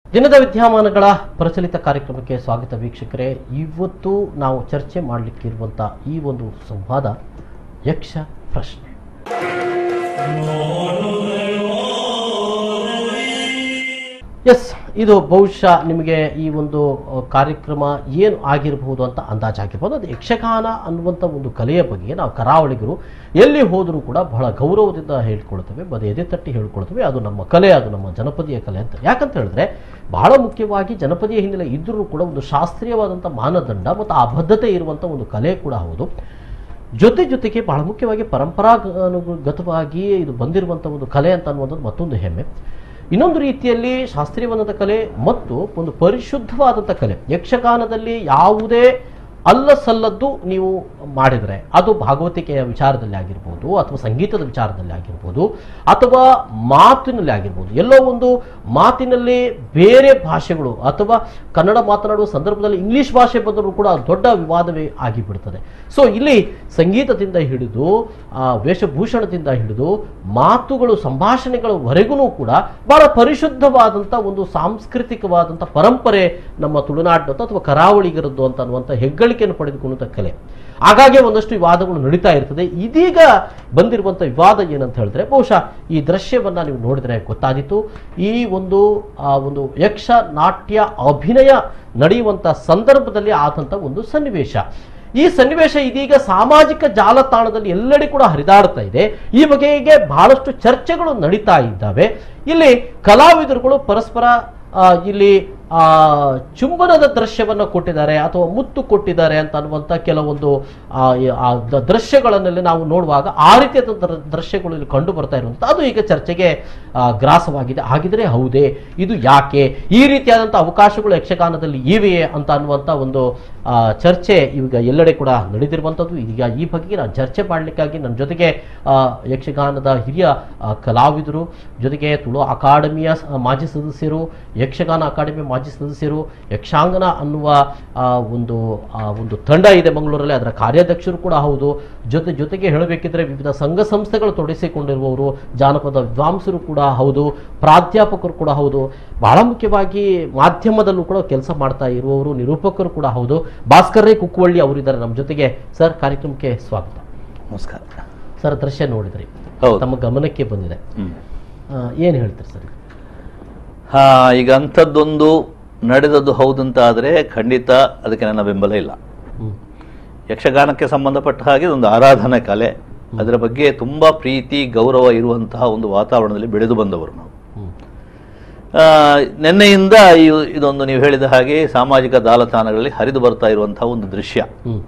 ದಿನದ ವಿದ್ಯಮಾನಗಳ ಪ್ರಚಲಿತ ಕಾರ್ಯಕ್ರಮಕ್ಕೆ ಸ್ವಾಗತ ವೀಕ್ಷಕರೇ ಇವತ್ತು ನಾವು ಚರ್ಚೆ ಮಾಡಲಿಕ್ಕಿರುವಂಥ ಈ ಒಂದು ಸಂವಾದ ಯಕ್ಷ ಪ್ರಶ್ನೆ ಎಸ್ ಇದು ಬಹುಶಃ ನಿಮಗೆ ಈ ಒಂದು ಅಹ್, ಕಾರ್ಯಕ್ರಮ ಏನು ಆಗಿರಬಹುದು ಅಂತ ಅಂದಾಜಾಗಿರ್ಬೋದು ಅದು ಯಕ್ಷಗಾನ ಅನ್ನುವಂಥ ಒಂದು ಕಲೆಯ ಬಗ್ಗೆ ನಾವು ಕರಾವಳಿಗರು ಎಲ್ಲಿ ಹೋದರೂ ಕೂಡ ಬಹಳ ಗೌರವದಿಂದ ಹೇಳ್ಕೊಳ್ತೇವೆ ಬದ ಎದೆ ತಟ್ಟಿ ಹೇಳ್ಕೊಳ್ತೇವೆ ಅದು ನಮ್ಮ ಕಲೆ ಅದು ನಮ್ಮ ಜನಪದೀಯ ಕಲೆ ಅಂತ ಯಾಕಂತ ಹೇಳಿದ್ರೆ ಬಹಳ ಮುಖ್ಯವಾಗಿ ಜನಪದೀಯ ಹಿನ್ನೆಲೆ ಇದ್ದರೂ ಕೂಡ ಒಂದು ಶಾಸ್ತ್ರೀಯವಾದಂಥ ಮಾನದಂಡ ಮತ್ತು ಆ ಬದ್ಧತೆ ಇರುವಂಥ ಒಂದು ಕಲೆ ಕೂಡ ಹೌದು ಜೊತೆ ಜೊತೆಗೆ ಬಹಳ ಮುಖ್ಯವಾಗಿ ಪರಂಪರಾಗತವಾಗಿ ಇದು ಬಂದಿರುವಂಥ ಒಂದು ಕಲೆ ಅಂತ ಅನ್ನುವಂಥದ್ದು ಮತ್ತೊಂದು ಹೆಮ್ಮೆ ಇನ್ನೊಂದು ರೀತಿಯಲ್ಲಿ ಶಾಸ್ತ್ರೀಯವಾದಂಥ ಕಲೆ ಮತ್ತು ಒಂದು ಪರಿಶುದ್ಧವಾದಂಥ ಕಲೆ ಯಕ್ಷಗಾನದಲ್ಲಿ ಯಾವುದೇ ಅಲ್ಲ ಸಲ್ಲದ್ದು ನೀವು ಮಾಡಿದರೆ ಅದು ಭಾಗವತಿಕೆಯ ವಿಚಾರದಲ್ಲಿ ಆಗಿರ್ಬೋದು ಅಥವಾ ಸಂಗೀತದ ವಿಚಾರದಲ್ಲಿ ಆಗಿರ್ಬೋದು ಅಥವಾ ಮಾತಿನಲ್ಲಿ ಆಗಿರ್ಬೋದು ಎಲ್ಲೋ ಒಂದು ಮಾತಿನಲ್ಲಿ ಬೇರೆ ಭಾಷೆಗಳು ಅಥವಾ ಕನ್ನಡ ಮಾತನಾಡುವ ಸಂದರ್ಭದಲ್ಲಿ ಇಂಗ್ಲಿಷ್ ಭಾಷೆ ಬಂದರೂ ಕೂಡ ಅದು ದೊಡ್ಡ ವಿವಾದವೇ ಆಗಿಬಿಡ್ತದೆ ಸೊ ಇಲ್ಲಿ ಸಂಗೀತದಿಂದ ಹಿಡಿದು ಆ, ವೇಷಭೂಷಣದಿಂದ ಹಿಡಿದು ಮಾತುಗಳು ಸಂಭಾಷಣೆಗಳವರೆಗೂ ಕೂಡ ಬಹಳ ಪರಿಶುದ್ಧವಾದಂಥ ಒಂದು ಸಾಂಸ್ಕೃತಿಕವಾದಂಥ ಪರಂಪರೆ ನಮ್ಮ ತುಳುನಾಡಿನದ್ದು ಅಥವಾ ಕರಾವಳಿಗರದ್ದು ಅಂತ ಅನ್ನುವಂಥ ಹೆಗ್ಗಳಿಕೆಯನ್ನು ಪಡೆದುಕೊಳ್ಳುವಂಥ ಕಲೆ ಹಾಗಾಗಿ ಒಂದಷ್ಟು ವಿವಾದಗಳು ನಡೀತಾ ಇರ್ತದೆ ಇದೀಗ ಬಂದಿರುವಂಥ ವಿವಾದ ಏನಂತ ಹೇಳಿದ್ರೆ ಬಹುಶಃ ಈ ದೃಶ್ಯವನ್ನ ನೀವು ನೋಡಿದ್ರೆ ಗೊತ್ತಾದಿತ್ತು ಈ ಒಂದು ಆ, ಒಂದು ಯಕ್ಷ ನಾಟ್ಯ ಅಭಿನಯ ನಡೆಯುವಂಥ ಸಂದರ್ಭದಲ್ಲಿ ಆದಂಥ ಒಂದು ಸನ್ನಿವೇಶ ಈ ಸನ್ನಿವೇಶ ಇದೀಗ ಸಾಮಾಜಿಕ ಜಾಲತಾಣದಲ್ಲಿ ಎಲ್ಲೆಡೆ ಕೂಡ ಹರಿದಾಡ್ತಾ ಇದೆ ಈ ಬಗೆಗೆ ಬಹಳಷ್ಟು ಚರ್ಚೆಗಳು ನಡೀತಾ ಇದ್ದಾವೆ ಇಲ್ಲಿ ಕಲಾವಿದರುಗಳು ಪರಸ್ಪರ ಆ, ಇಲ್ಲಿ ಆ ಚುಂಬನದ ದೃಶ್ಯವನ್ನ ಕೊಟ್ಟಿದ್ದಾರೆ ಅಥವಾ ಮುತ್ತು ಕೊಟ್ಟಿದ್ದಾರೆ ಅಂತ ಅನ್ನುವಂಥ ಕೆಲವೊಂದು ಆ, ಈ- ಆ ದ- ದೃಶ್ಯಗಳನ್ನೆಲ್ಲ ನಾವು ನೋಡುವಾಗ ಆ ರೀತಿಯಾದ ದೃ- ದೃಶ್ಯಗಳು ಇಲ್ಲಿ ಕಂಡು ಬರ್ತಾ ಇರುವಂಥ ಅದು ಈಗ ಚರ್ಚೆಗೆ ಆ, ಗ್ರಾಸವಾಗಿದೆ ಹಾಗಿದ್ರೆ ಹೌದೇ ಇದು ಯಾಕೆ ಈ ರೀತಿಯಾದಂಥ ಅವಕಾಶಗಳು ಯಕ್ಷಗಾನದಲ್ಲಿ ಇವೆಯೇ ಅಂತ ಅನ್ನುವಂಥ ಒಂದು ಆ, ಚರ್ಚೆ ಈಗ ಎಲ್ಲೆಡೆ ಕೂಡ ನಡೆದಿರುವಂಥದ್ದು ಈಗ ಈ ಬಗ್ಗೆ ನಾನು ಚರ್ಚೆ ಮಾಡಲಿಕ್ಕಾಗಿ ನನ್ನ ಜೊತೆಗೆ ಆ, ಯಕ್ಷಗಾನದ ಹಿರಿಯ ಆ, ಕಲಾವಿದರು ಜೊತೆಗೆ ತುಳು ಅಕಾಡೆಮಿಯ ಸ- ಮಾಜಿ ಸದಸ್ಯರು ಯಕ್ಷಗಾನ ಅಕಾಡೆಮಿ ಮಾಜಿ ಸದಸ್ಯರು ಯಕ್ಷಾಂಗನ ಅನ್ನುವ ಆ, ಒಂದು ಆ, ಒಂದು ತಂಡ ಇದೆ ಮಂಗಳೂರಲ್ಲಿ ಅದರ ಕಾರ್ಯಾಧ್ಯಕ್ಷರು ಕೂಡ ಹೌದು ಜೊತೆ ಜೊತೆಗೆ ಹೇಳಬೇಕಿದ್ರೆ ವಿವಿಧ ಸಂಘ ಸಂಸ್ಥೆಗಳು ತೊಡಗಿಸಿಕೊಂಡಿರುವವರು ಜಾನಪದ ವಿದ್ವಾಂಸರು ಕೂಡ ಹೌದು ಪ್ರಾಧ್ಯಾಪಕರು ಕೂಡ ಹೌದು ಬಹಳ ಮುಖ್ಯವಾಗಿ ಮಾಧ್ಯಮದಲ್ಲೂ ಕೂಡ ಕೆಲಸ ಮಾಡ್ತಾ ಇರುವವರು ನಿರೂಪಕರು ಕೂಡ ಹೌದು ಭಾಸ್ಕರ್ ರೈ ಕುಕ್ಕುವಳ್ಳಿ ಅವರಿದ್ದಾರೆ ನಮ್ಮ ಜೊತೆಗೆ ಸರ್ ಕಾರ್ಯಕ್ರಮಕ್ಕೆ ಸ್ವಾಗತ ನಮಸ್ಕಾರ ಸರ್ ದೃಶ್ಯ ನೋಡಿದ್ರಿ ಹೌದು. ತಮ್ಮ ಗಮನಕ್ಕೆ ಬಂದಿದೆ ಹ್ಮ್. ಏನು ಹೇಳ್ತೀರಿ ಸರ್ ಹಾ ಈಗ ಅಂಥದ್ದೊಂದು ನಡೆದದ್ದು ಹೌದಂತ ಆದರೆ ಖಂಡಿತ ಅದಕ್ಕೆ ನನ್ನ ಬೆಂಬಲ ಇಲ್ಲ ಹ್ಮ್ ಯಕ್ಷಗಾನಕ್ಕೆ ಸಂಬಂಧಪಟ್ಟ ಹಾಗೆ ಒಂದು ಆರಾಧನಾ ಕಲೆ ಅದರ ಬಗ್ಗೆ ತುಂಬ ಪ್ರೀತಿ ಗೌರವ ಇರುವಂತಹ ಒಂದು ವಾತಾವರಣದಲ್ಲಿ ಬೆಳೆದು ಬಂದವರು ನಾವು ಹ್ಮ್ ಆ, ನಿನ್ನೆಯಿಂದ ಈ- ಇದೊಂದು ನೀವು ಹೇಳಿದ ಹಾಗೆ ಸಾಮಾಜಿಕ ಜಾಲತಾಣಗಳಲ್ಲಿ ಹರಿದು ಬರ್ತಾ ಇರುವಂತಹ ಒಂದು ದೃಶ್ಯ ಹ್ಮ್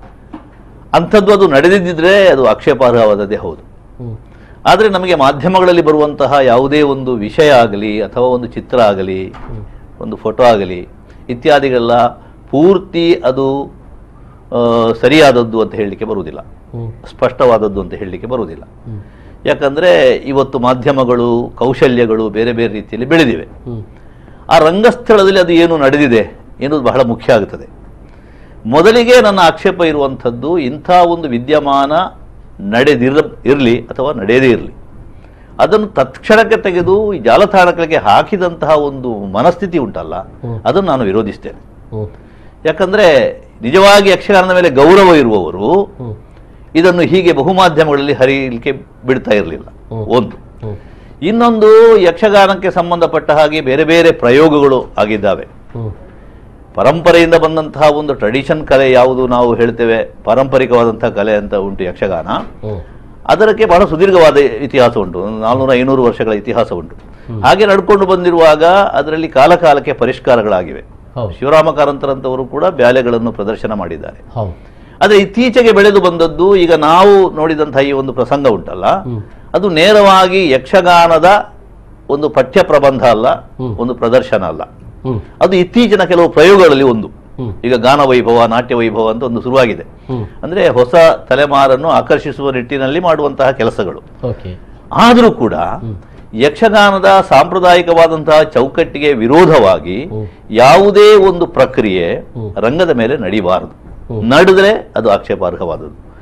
ಅಂಥದ್ದು ಅದು ನಡೆದಿದ್ದರೆ ಅದು ಆಕ್ಷೇಪಾರ್ಹವಾದದ್ದೇ ಹೌದು ಹ್ಮ್ ಆದರೆ ನಮಗೆ ಮಾಧ್ಯಮಗಳಲ್ಲಿ ಬರುವಂತಹ ಯಾವುದೇ ಒಂದು ವಿಷಯ ಆಗಲಿ ಅಥವಾ ಒಂದು ಚಿತ್ರ ಆಗಲಿ ಒಂದು ಫೋಟೋ ಆಗಲಿ ಇತ್ಯಾದಿಗೆಲ್ಲ ಪೂರ್ತಿ ಅದು ಆ, ಸರಿಯಾದದ್ದು ಅಂತ ಹೇಳಲಿಕ್ಕೆ ಬರುವುದಿಲ್ಲ ಹ್ಮ್ ಸ್ಪಷ್ಟವಾದದ್ದು ಅಂತ ಹೇಳಲಿಕ್ಕೆ ಬರುವುದಿಲ್ಲ ಹ್ಮ್ ಯಾಕಂದರೆ ಇವತ್ತು ಮಾಧ್ಯಮಗಳು ಕೌಶಲ್ಯಗಳು ಬೇರೆ ಬೇರೆ ರೀತಿಯಲ್ಲಿ ಬೆಳೆದಿವೆ ಹ್ಮ್ ಆ ರಂಗಸ್ಥಳದಲ್ಲಿ ಅದು ಏನು ನಡೆದಿದೆ ಎನ್ನುವುದು ಬಹಳ ಮುಖ್ಯ ಆಗುತ್ತದೆ ಮೊದಲಿಗೆ ನನ್ನ ಆಕ್ಷೇಪ ಇರುವಂಥದ್ದು ಇಂಥ ಒಂದು ವಿದ್ಯಮಾನ ನಡೆದಿರ ಇರಲಿ ಅಥವಾ ನಡೆಯದೇ ಇರಲಿ ಅದನ್ನು ತತ್ಕ್ಷಣಕ್ಕೆ ತೆಗೆದು ಈ ಜಾಲತಾಣಗಳಿಗೆ ಹಾಕಿದಂತಹ ಒಂದು ಮನಸ್ಥಿತಿ ಉಂಟಲ್ಲ ಹ್ಮ್. ಅದನ್ನು ನಾನು ವಿರೋಧಿಸ್ತೇನೆ ಹ್ಮ್ ಯಾಕಂದರೆ ನಿಜವಾಗಿ ಯಕ್ಷಗಾನದ ಮೇಲೆ ಗೌರವ ಇರುವವರು ಹ್ಮ್ ಇದನ್ನು ಹೀಗೆ ಬಹುಮಾಧ್ಯಮಗಳಲ್ಲಿ ಹರಿಯಲಿಕ್ಕೆ ಬಿಡ್ತಾ ಇರಲಿಲ್ಲ ಹ್ಮ್. ಒಂದು ಹ್ಮ್ ಇನ್ನೊಂದು ಯಕ್ಷಗಾನಕ್ಕೆ ಸಂಬಂಧಪಟ್ಟ ಹಾಗೆ ಬೇರೆ ಬೇರೆ ಪ್ರಯೋಗಗಳು ಆಗಿದ್ದಾವೆ ಹ್ಮ್ ಪರಂಪರೆಯಿಂದ ಬಂದಂತಹ ಒಂದು ಟ್ರೆಡಿಷನ್ ಕಲೆ ಯಾವುದು ನಾವು ಹೇಳ್ತೇವೆ ಪಾರಂಪರಿಕವಾದಂತಹ ಕಲೆ ಅಂತ ಉಂಟು ಯಕ್ಷಗಾನ ಹ್ಮ್ ಅದಕ್ಕೆ ಬಹಳ ಸುದೀರ್ಘವಾದ ಇತಿಹಾಸ ಉಂಟು ಒಂದು ನಾಲ್ನೂರ ಐನೂರು ವರ್ಷಗಳ ಇತಿಹಾಸ ಉಂಟು ಹಾಗೆ ನಡ್ಕೊಂಡು ಬಂದಿರುವಾಗ ಅದರಲ್ಲಿ ಕಾಲಕಾಲಕ್ಕೆ ಪರಿಷ್ಕಾರಗಳಾಗಿವೆ ಹೌದು ಶಿವರಾಮ ಕಾರಂತರಂತವರು ಕೂಡ ಬ್ಯಾಲೆಗಳನ್ನು ಪ್ರದರ್ಶನ ಮಾಡಿದ್ದಾರೆ ಹೌದು ಆದರೆ ಇತ್ತೀಚೆಗೆ ಬೆಳೆದು ಬಂದದ್ದು ಈಗ ನಾವು ನೋಡಿದಂತಹ ಈ ಒಂದು ಪ್ರಸಂಗ ಉಂಟಲ್ಲ ಹ್ಮ್ ಅದು ನೇರವಾಗಿ ಯಕ್ಷಗಾನದ ಒಂದು ಪಠ್ಯ ಪ್ರಬಂಧ ಅಲ್ಲ ಹ್ಮ್. ಒಂದು ಪ್ರದರ್ಶನ ಅಲ್ಲ ಹ್ಮ್ ಅದು ಇತ್ತೀಚಿನ ಕೆಲವು ಪ್ರಯೋಗಗಳಲ್ಲಿ ಒಂದು ಹ್ಮ್ ಈಗ ಗಾನ ವೈಭವ ನಾಟ್ಯ ವೈಭವ ಅಂತ ಒಂದು ಶುರುವಾಗಿದೆ ಹ್ಮ್ ಅಂದ್ರೆ ಹೊಸ ತಲೆಮಾರನ್ನು ಆಕರ್ಷಿಸುವ ನಿಟ್ಟಿನಲ್ಲಿ ಮಾಡುವಂತಹ ಕೆಲಸಗಳು ಓಕೆ ಆದರೂ ಕೂಡ ಹ್ಮ್. ಯಕ್ಷಗಾನದ ಸಾಂಪ್ರದಾಯಿಕವಾದಂತಹ ಚೌಕಟ್ಟಿಗೆ ವಿರೋಧವಾಗಿ ಹ್ಮ್. ಯಾವುದೇ ಒಂದು ಪ್ರಕ್ರಿಯೆ ಹ್ಮ್. ರಂಗದ ಮೇಲೆ ನಡೀಬಾರದು ಹ್ಮ್. ನಡೆದ್ರೆ ಅದು ಆಕ್ಷೇಪಾರ್ಹವಾದದ್ದು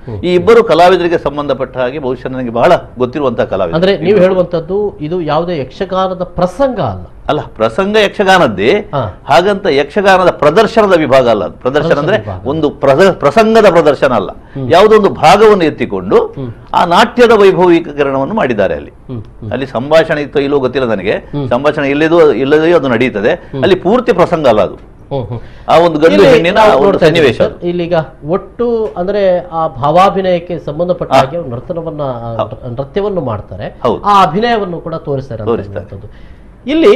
ಈ ಇಬ್ಬರು ಕಲಾವಿದರಿಗೆ ಸಂಬಂಧಪಟ್ಟ ಹಾಗೆ ಬಹುಶಃ ನನಗೆ ಬಹಳ ಗೊತ್ತಿರುವಂತಹ ಕಲಾವಿದ ಅಂದ್ರೆ ನೀವು ಹೇಳುವಂತದ್ದು ಇದು ಯಾವುದೇ ಯಕ್ಷಗಾನದ ಪ್ರಸಂಗ ಅಲ್ಲ ಅಲ್ಲ ಪ್ರಸಂಗ ಯಕ್ಷಗಾನದ್ದೇ ಹಾ. ಹಾಗಂತ ಯಕ್ಷಗಾನದ ಪ್ರದರ್ಶನದ ವಿಭಾಗ ಅಲ್ಲ ಅದು. ಪ್ರದರ್ಶನ ಅಂದ್ರೆ ವಿಭಾಗ. ಒಂದು ಪ್ರಸ- ಪ್ರಸಂಗದ ಪ್ರದರ್ಶನ ಅಲ್ಲ ಯಾವುದೋ ಒಂದು ಭಾಗವನ್ನು ಎತ್ತಿಕೊಂಡು ಆ ನಾಟ್ಯದ ವೈಭವೀಕರಣವನ್ನು ಮಾಡಿದ್ದಾರೆ ಅಲ್ಲಿ ಹ್ಮ್ ಅಲ್ಲಿ ಸಂಭಾಷಣೆ ಇತ್ತು ಇಲ್ಲೋ ಗೊತ್ತಿಲ್ಲ ನನಗೆ ಸಂಭಾಷಣೆ ಇಲ್ಲದೋ ಇಲ್ಲದೆಯೋ ಅದು ನಡೀತದೆ ಅಲ್ಲಿ ಪೂರ್ತಿ ಪ್ರಸಂಗ ಅಲ್ಲ ಅದು ಹ್ಮ್ ಹ್ಮ್ ಆ ಒಂದು ಗಂಡು ಇಲ್ಲಿ ಹೆಣ್ಣಿನ ನಾವು ಒಂದು ನೋಡ್ತಾ ಇದ್ದೀವಿ ಸನ್ನಿವೇಶ ಸರ್, ಇಲ್ಲೀಗ ಒಟ್ಟು ಅಂದ್ರೆ ಆ ಭಾವಾಭಿನಯಕ್ಕೆ ಸಂಬಂಧಪಟ್ಟ ಹಾಗೆ ಅವ್ರು ನರ್ತನವನ್ನ ಆ, ನೃತ್ಯವನ್ನು ಮಾಡ್ತಾರೆ ಹೌದು. ಆ ಅಭಿನಯವನ್ನು ಕೂಡ ತೋರಿಸ್ತಾರೆ ಅಂತ ತೋರಿಸ್ತಾರೆ. ಅನ್ನುವಂಥದ್ದು. ಇಲ್ಲಿ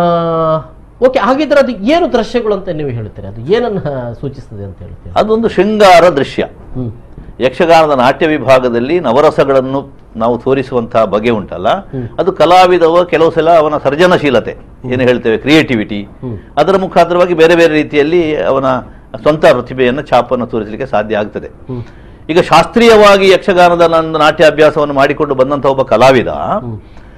ಓಕೆ ಹಾಗಿದ್ರೆ ಅದು ಏನು ದೃಶ್ಯಗಳು ಅಂತ ನೀವು ಹೇಳ್ತೀರಿ ಅದು ಏನನ್ನ ಸೂಚಿಸ್ತದೆ ಅಂತ ಹೇಳ್ತೀರಿ ಅದೊಂದು ಶೃಂಗಾರ ದೃಶ್ಯ ಹ್ಮ್ ಯಕ್ಷಗಾನದ ನಾಟ್ಯ ವಿಭಾಗದಲ್ಲಿ ನವರಸಗಳನ್ನು ನಾವು ತೋರಿಸುವಂತಹ ಬಗೆ ಉಂಟಲ್ಲ ಅದು ಕಲಾವಿದವ ಕೆಲವು ಸಲ ಅವನ ಸರ್ಜನಶೀಲತೆ ಏನು ಹೇಳ್ತೇವೆ ಕ್ರಿಯೇಟಿವಿಟಿ ಹ್ಮ್. ಅದರ ಮುಖಾಂತರವಾಗಿ ಬೇರೆ ಬೇರೆ ರೀತಿಯಲ್ಲಿ ಅವನ ಸ್ವಂತ ಪ್ರತಿಭೆಯನ್ನು ಛಾಪನ್ನು ತೋರಿಸಲಿಕ್ಕೆ ಸಾಧ್ಯ ಆಗ್ತದೆ ಹ್ಮ್ ಈಗ ಶಾಸ್ತ್ರೀಯವಾಗಿ ಯಕ್ಷಗಾನದ ನನ್ನ ನಾಟ್ಯಾಭ್ಯಾಸವನ್ನು ಮಾಡಿಕೊಂಡು ಬಂದಂತಹ ಒಬ್ಬ ಕಲಾವಿದ ಹ್ಮ್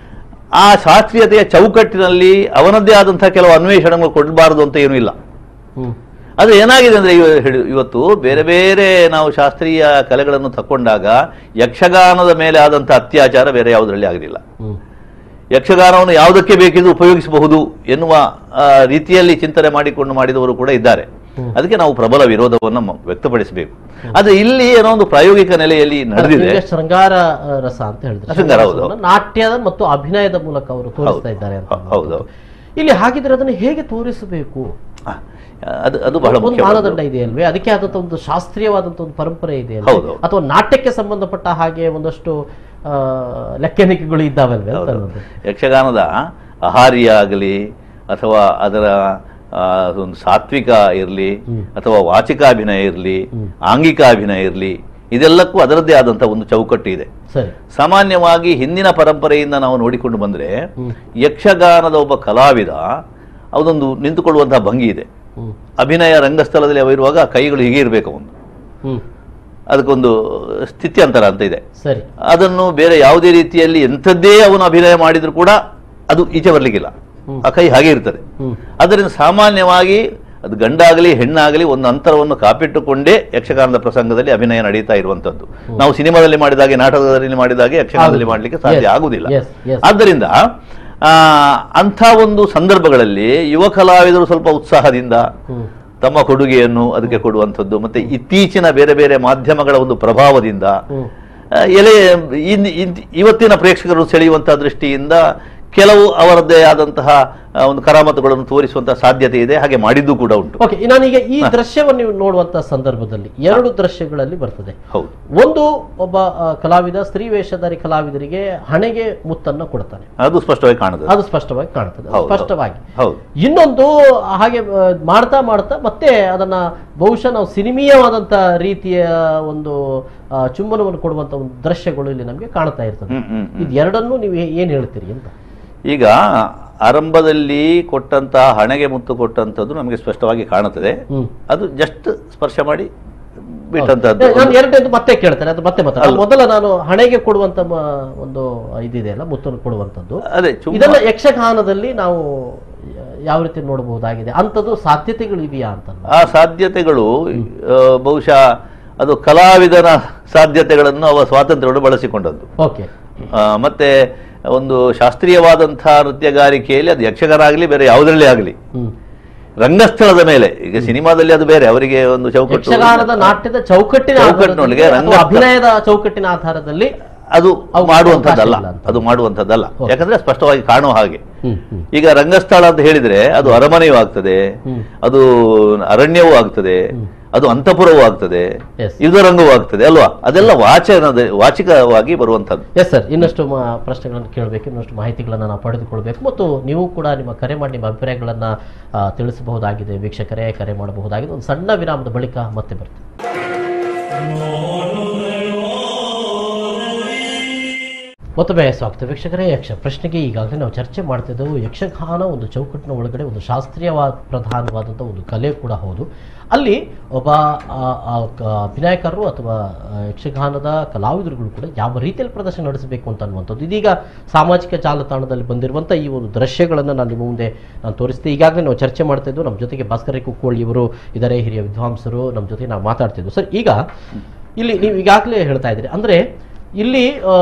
ಆ ಶಾಸ್ತ್ರೀಯತೆಯ ಚೌಕಟ್ಟಿನಲ್ಲಿ ಅವನದ್ದೇ ಆದಂತಹ ಕೆಲವು ಅನ್ವೇಷಣೆಗಳು ಕೊಡಬಾರದು ಅಂತ ಏನೂ ಇಲ್ಲ ಹ್ಮ್ ಅದು ಏನಾಗಿದೆ ಅಂದ್ರೆ ಇವ- ಹೇಳಿ- ಇವತ್ತು ಬೇರೆ ಬೇರೆ ನಾವು ಶಾಸ್ತ್ರೀಯ ಕಲೆಗಳನ್ನು ತಕೊಂಡಾಗ ಯಕ್ಷಗಾನದ ಮೇಲೆ ಆದಂಥ ಅತ್ಯಾಚಾರ ಬೇರೆ ಯಾವುದರಲ್ಲಿ ಆಗಲಿಲ್ಲ ಹ್ಮ್ ಯಕ್ಷಗಾನವನ್ನು ಯಾವುದಕ್ಕೆ ಬೇಕಿದ್ರೂ ಉಪಯೋಗಿಸಬಹುದು ಎನ್ನುವ ಆ, ರೀತಿಯಲ್ಲಿ ಚಿಂತನೆ ಮಾಡಿಕೊಂಡು ಮಾಡಿದವರು ಕೂಡ ಇದ್ದಾರೆ ಹ್ಮ್. ಅದಕ್ಕೆ ನಾವು ಪ್ರಬಲ ವಿರೋಧವನ್ನು ಮ- ವ್ಯಕ್ತಪಡಿಸಬೇಕು ಆದ್ರೆ ಇಲ್ಲಿ ಏನೋ ಒಂದು ಪ್ರಾಯೋಗಿಕ ನೆಲೆಯಲ್ಲಿ ನಡೆದಿದೆ ಈಗ ಶೃಂಗಾರ ಆ, ರಸ ಅಂತ ಹೇಳಿದ್ರೆ ಶೃಂಗಾರ, ಹೌದು. ರಸವನ್ನ ನಾಟ್ಯದ ಮತ್ತು ಅಭಿನಯದ ಮೂಲಕ ಅವರು ತೋರಿಸ್ತಾ ಇದ್ದಾರೆ ಅಂತ ಹೌದು, ಹೌದು. ಇಲ್ಲಿ ಹಾಗಿದ್ರೆ ಅದನ್ನು ಹೇಗೆ ತೋರಿಸಬೇಕು ಆ, ಅದು ಅದು ಬಹಳ ಒಂದು ಮುಖ್ಯ ಮಾನದಂಡ ಇದೆಯಲ್ವೇ ಅದಕ್ಕೆ ಆದಂತ ಒಂದು ಶಾಸ್ತ್ರೀಯವಾದಂತ ಒಂದು ಪರಂಪರೆ ಇದೆ ಹೌದು. ಅಥವಾ ನಾಟ್ಯಕ್ಕೆ ಸಂಬಂಧಪಟ್ಟ ಹಾಗೆ ಒಂದಷ್ಟು ಆ, ಲೆಕ್ಕನಿಕೆಗಳು ಇದ್ದಾವಲ್ವೇ ಅಂತ ಅನ್ನೋದು ಯಕ್ಷಗಾನದ ಆಹಾರ್ಯ ಆಗಲಿ ಅಥವಾ ಅದರ ಆ, ಒಂದು ಸಾತ್ವಿಕ ಇರಲಿ ಅಥವಾ ವಾಚಿಕಾಭಿನಯ ಇರಲಿ ಆಂಗಿಕ ಅಭಿನಯ ಇರಲಿ ಇದೆಲ್ಲಕ್ಕೂ ಅದರದ್ದೇ ಆದಂಥ ಒಂದು ಚೌಕಟ್ಟು ಇದೆ ಸರಿ ಸಾಮಾನ್ಯವಾಗಿ ಹಿಂದಿನ ಪರಂಪರೆಯಿಂದ ನಾವು ನೋಡಿಕೊಂಡು ಬಂದರೆ ಹ್ಮ್. ಯಕ್ಷಗಾನದ ಒಬ್ಬ ಕಲಾವಿದ ಅದೊಂದು ನಿಂತುಕೊಳ್ಳುವಂತಹ ಭಂಗಿ ಇದೆ ಹ್ಮ್ ಅಭಿನಯ ರಂಗಸ್ಥಳದಲ್ಲಿ ಅವ ಇರುವಾಗ ಕೈಗಳು ಹೀಗೆ ಇರಬೇಕು ಅವನು ಹ್ಮ್ ಅದಕ್ಕೊಂದು ಸ್ಥಿತ್ಯಂತರ ಅಂತ ಇದೆ ಸರಿ ಅದನ್ನು ಬೇರೆ ಯಾವುದೇ ರೀತಿಯಲ್ಲಿ ಎಂಥದ್ದೇ ಅವನು ಅಭಿನಯ ಮಾಡಿದ್ರು ಕೂಡ ಅದು ಈಚೆ ಬರಲಿಕ್ಕಿಲ್ಲ ಹ್ಮ್. ಆ ಕೈ ಹಾಗೆ ಇರ್ತದೆ ಹ್ಮ್ ಅದರಿಂದ ಸಾಮಾನ್ಯವಾಗಿ ಅದು ಗಂಡಾಗಲಿ ಹೆಣ್ಣಾಗಲಿ ಒಂದು ಅಂತರವನ್ನು ಕಾಪಿಟ್ಟುಕೊಂಡೇ ಯಕ್ಷಗಾನದ ಪ್ರಸಂಗದಲ್ಲಿ ಅಭಿನಯ ನಡೀತಾ ಇರುವಂತದ್ದು ನಾವು ಸಿನಿಮಾದಲ್ಲಿ ಮಾಡಿದಾಗೆ ನಾಟಕದಲ್ಲಿ ಮಾಡಿದಾಗೆ ಯಕ್ಷಗಾನದಲ್ಲಿ ಹೌದು. ಮಾಡಲಿಕ್ಕೆ ಸಾಧ್ಯ Yes, ಆಗುವುದಿಲ್ಲ yes, yes. ಆದ್ದರಿಂದ ಆ, ಅಂಥ ಒಂದು ಸಂದರ್ಭಗಳಲ್ಲಿ ಯುವ ಕಲಾವಿದರು ಸ್ವಲ್ಪ ಉತ್ಸಾಹದಿಂದ ಹ್ಮ್ ತಮ್ಮ ಕೊಡುಗೆಯನ್ನು ಅದಕ್ಕೆ ಕೊಡುವಂಥದ್ದು ಮತ್ತೆ ಇತ್ತೀಚಿನ ಬೇರೆ ಬೇರೆ ಮಾಧ್ಯಮಗಳ ಒಂದು ಪ್ರಭಾವದಿಂದ ಹ್ಮ್ ಆ, ಎಲೆ ಇನ್- ಇನ್- ಇವತ್ತಿನ ಪ್ರೇಕ್ಷಕರು ಸೆಳೆಯುವಂತಹ ದೃಷ್ಟಿಯಿಂದ ಕೆಲವು ಅವರದ್ದೇ ಆದಂತಹ ಆ, ಒಂದು ಕರಾಮತುಗಳನ್ನು ತೋರಿಸುವಂತಹ ಸಾಧ್ಯತೆ ಇದೆ ಹಾಗೆ ಮಾಡಿದ್ದು ಕೂಡ ಉಂಟು ಓಕೆ ನಾನೀಗ ಈ ದೃಶ್ಯವನ್ನು ನೀವು ನೋಡುವಂತ ಸಂದರ್ಭದಲ್ಲಿ ಎರಡು ದೃಶ್ಯಗಳಲ್ಲಿ ಬರ್ತದೆ ಹೌದು ಒಂದು ಒಬ್ಬ ಆ, ಕಲಾವಿದ ಸ್ತ್ರೀ ವೇಷಧಾರಿ ಕಲಾವಿದರಿಗೆ ಹಣೆಗೆ ಮುತ್ತನ್ನ ಕೊಡ್ತಾನೆ ಅದು ಸ್ಪಷ್ಟವಾಗಿ ಕಾಣುತ್ತದೆ ಅದು ಸ್ಪಷ್ಟವಾಗಿ ಕಾಣ್ತದೆ ಹೌದು, ಸ್ಪಷ್ಟವಾಗಿ ಹೌದು ಇನ್ನೊಂದು ಹಾಗೆ ಆ, ಮಾಡ್ತಾ ಮಾಡ್ತಾ ಮತ್ತೆ ಅದನ್ನ ಬಹುಶಃ ನಾವು ಸಿನಿಮೀಯವಾದಂತ ರೀತಿಯ ಒಂದು ಆ, ಚುಂಬನವನ್ನು ಕೊಡುವಂತ ಒಂದು ದೃಶ್ಯಗಳು ಇಲ್ಲಿ ನಮಗೆ ಕಾಣ್ತಾ ಇರ್ತದೆ ಹ್ಮ್, ಹ್ಮ್, ಹ್ಮ್. ಇದು ಎರಡನ್ನೂ ನೀವು ಏ- ಏನ್ ಹೇಳ್ತೀರಿ ಅಂತ ಈಗ ಆರಂಭದಲ್ಲಿ ಕೊಟ್ಟಂತಹ ಹಣೆಗೆ ಮುತ್ತು ಕೊಟ್ಟಂಥದ್ದು ನಮಗೆ ಸ್ಪಷ್ಟವಾಗಿ ಕಾಣುತ್ತದೆ ಹ್ಮ್ ಅದು ಜಸ್ಟ್ ಸ್ಪರ್ಶ ಮಾಡಿ ಬಿಟ್ಟಂತಹದ್ದು ನಾನು ಎರಡನೇದು ಮತ್ತೆ ಕೇಳ್ತೇನೆ ಅದು ಮತ್ತೆ ಮತ್ತೆ ಅಲ್ಲ. ಮೊದಲ ನಾನು ಹಣೆಗೆ ಕೊಡುವಂತ ಮ- ಒಂದು ಇದಿದೆ ಅಲ್ಲ ಮುತ್ತನ್ನು ಕೊಡುವಂತದ್ದು ಅದೇ ಚುಮ್ಮ ಇದನ್ನ ಯಕ್ಷಗಾನದಲ್ಲಿ ನಾವು ಯಾವ ರೀತಿ ನೋಡಬಹುದಾಗಿದೆ ಅಂಥದ್ದು ಸಾಧ್ಯತೆಗಳು ಇದೆಯಾ ಅಂತ ಆ ಸಾಧ್ಯತೆಗಳು ಆ, ಬಹುಶಃ ಅದು ಕಲಾವಿದನ ಸಾಧ್ಯತೆಗಳನ್ನು ಅವ ಸ್ವಾತಂತ್ರ್ಯವನ್ನು ಬಳಸಿಕೊಂಡದ್ದು ಓಕೆ ಆ, ಮತ್ತೆ ಒಂದು ಶಾಸ್ತ್ರೀಯವಾದಂತಹ ನೃತ್ಯಗಾರಿಕೆಯಲ್ಲಿ ಅದು ಯಕ್ಷಗಾನ ಆಗಲಿ ಬೇರೆ ಯಾವುದರಲ್ಲೇ ಆಗಲಿ ಹ್ಮ್ ರಂಗಸ್ಥಳದ ಮೇಲೆ ಈಗ ಸಿನಿಮಾದಲ್ಲಿ ಅದು ಬೇರೆ ಅವರಿಗೆ ಒಂದು ಚೌಕಟ್ಟು ಯಕ್ಷಗಾನದ ನಾಟ್ಯದ ಚೌಕಟ್ಟಿನ ಚೌಕಟ್ಟಿನೊಳಗೆ ಆಧಾರದಲ್ಲಿ ಅಥವಾ ರಂಗಸ್ಥ- ಅಭಿನಯದ ಚೌಕಟ್ಟಿನ ಆಧಾರದಲ್ಲಿ ಅದು ಅವು ಮಾಡುವಂಥದ್ದಲ್ಲ ಅವಕಾಶ ಇಲ್ಲ ಅಂತ. ಅದು ಮಾಡುವಂಥದ್ದಲ್ಲ ಹೌದು. ಯಾಕಂದ್ರೆ ಸ್ಪಷ್ಟವಾಗಿ ಕಾಣುವ ಹಾಗೆ ಹ್ಮ್ ಹ್ಮ್ ಈಗ ರಂಗಸ್ಥಳ ಅಂತ ಹೇಳಿದ್ರೆ ಅದು ಅರಮನೆಯೂ ಆಗ್ತದೆ ಹ್ಮ್. ಅದು ಅರಣ್ಯವೂ ಆಗ್ತದೆ ಅದು ಅಂತಃಪುರವೂ ಆಗ್ತದೆ Yes. ಯುದ್ಧರಂಗವೂ ಆಗ್ತದೆ ಅಲ್ವಾ ಅದೆಲ್ಲ ವಾಚನದ ವಾಚಿಕವಾಗಿ ಬರುವಂಥದ್ದು ಎಸ್ ಸರ್ ಇನ್ನಷ್ಟು ಮ- ಪ್ರಶ್ನೆಗಳನ್ನು ಕೇಳಬೇಕು ಇನ್ನಷ್ಟು ಮಾಹಿತಿಗಳನ್ನು ನಾವು ಪಡೆದುಕೊಳ್ಬೇಕು ಮತ್ತು ನೀವು ಕೂಡ ನಿಮ್ಮ ಕರೆ ಮಾಡಿ ನಿಮ್ಮ ಅಭಿಪ್ರಾಯಗಳನ್ನು ಆ, ತಿಳಿಸಬಹುದಾಗಿದೆ ವೀಕ್ಷಕರೇ ಕರೆ ಮಾಡಬಹುದಾಗಿದೆ ಒಂದು ಸಣ್ಣ ವಿರಾಮದ ಬಳಿಕ ಮತ್ತೆ ಬರ್ತೀವಿ ಮತ್ತೊಮ್ಮೆ ಸ್ವಾಗತ ವೀಕ್ಷಕರೇ ಯಕ್ಷ ಪ್ರಶ್ನೆಗೆ ಈಗಾಗಲೇ ನಾವು ಚರ್ಚೆ ಮಾಡ್ತಿದ್ದೆವು ಯಕ್ಷಗಾನ ಒಂದು ಚೌಕಟ್ಟಿನ ಒಳಗಡೆ ಒಂದು ಶಾಸ್ತ್ರೀಯವಾದ ಪ್ರಧಾನವಾದಂಥ ಒಂದು ಕಲೆ ಕೂಡ ಹೌದು ಅಲ್ಲಿ ಒಬ್ಬ ಆ, ಆ, ಕ- ಅಭಿನಯಕರು ಅಥವಾ ಆ, ಯಕ್ಷಗಾನದ ಕಲಾವಿದರುಗಳು ಕೂಡ ಯಾವ ರೀತಿಯಲ್ಲಿ ಪ್ರದರ್ಶನ ನಡೆಸಬೇಕು ಅಂತ ಅನ್ನುವಂಥದ್ದು ಇದೀಗ ಸಾಮಾಜಿಕ ಜಾಲತಾಣದಲ್ಲಿ ಬಂದಿರುವಂಥ ಈ ಒಂದು ದೃಶ್ಯಗಳನ್ನು ನಾನು ನಿಮ್ಮ ಮುಂದೆ ನಾನು ತೋರಿಸ್ತೆ ಈಗಾಗಲೇ ನಾವು ಚರ್ಚೆ ಮಾಡ್ತಾ ಇದ್ದು ನಮ್ಮ ಜೊತೆಗೆ ಭಾಸ್ಕರ ಕುಕ್ಕೋಳಿ ಇವರು ಇದ್ದಾರೆ ಹಿರಿಯ ವಿದ್ವಾಂಸರು ನಮ್ಮ ಜೊತೆ ನಾವು ಮಾತಾಡ್ತಿದ್ವು ಸರ್ ಈಗ ಇಲ್ಲಿ ನೀವು ಈಗಾಗಲೇ ಹೇಳ್ತಾ ಇದ್ರಿ ಅಂದ್ರೆ ಇಲ್ಲಿ ಆ,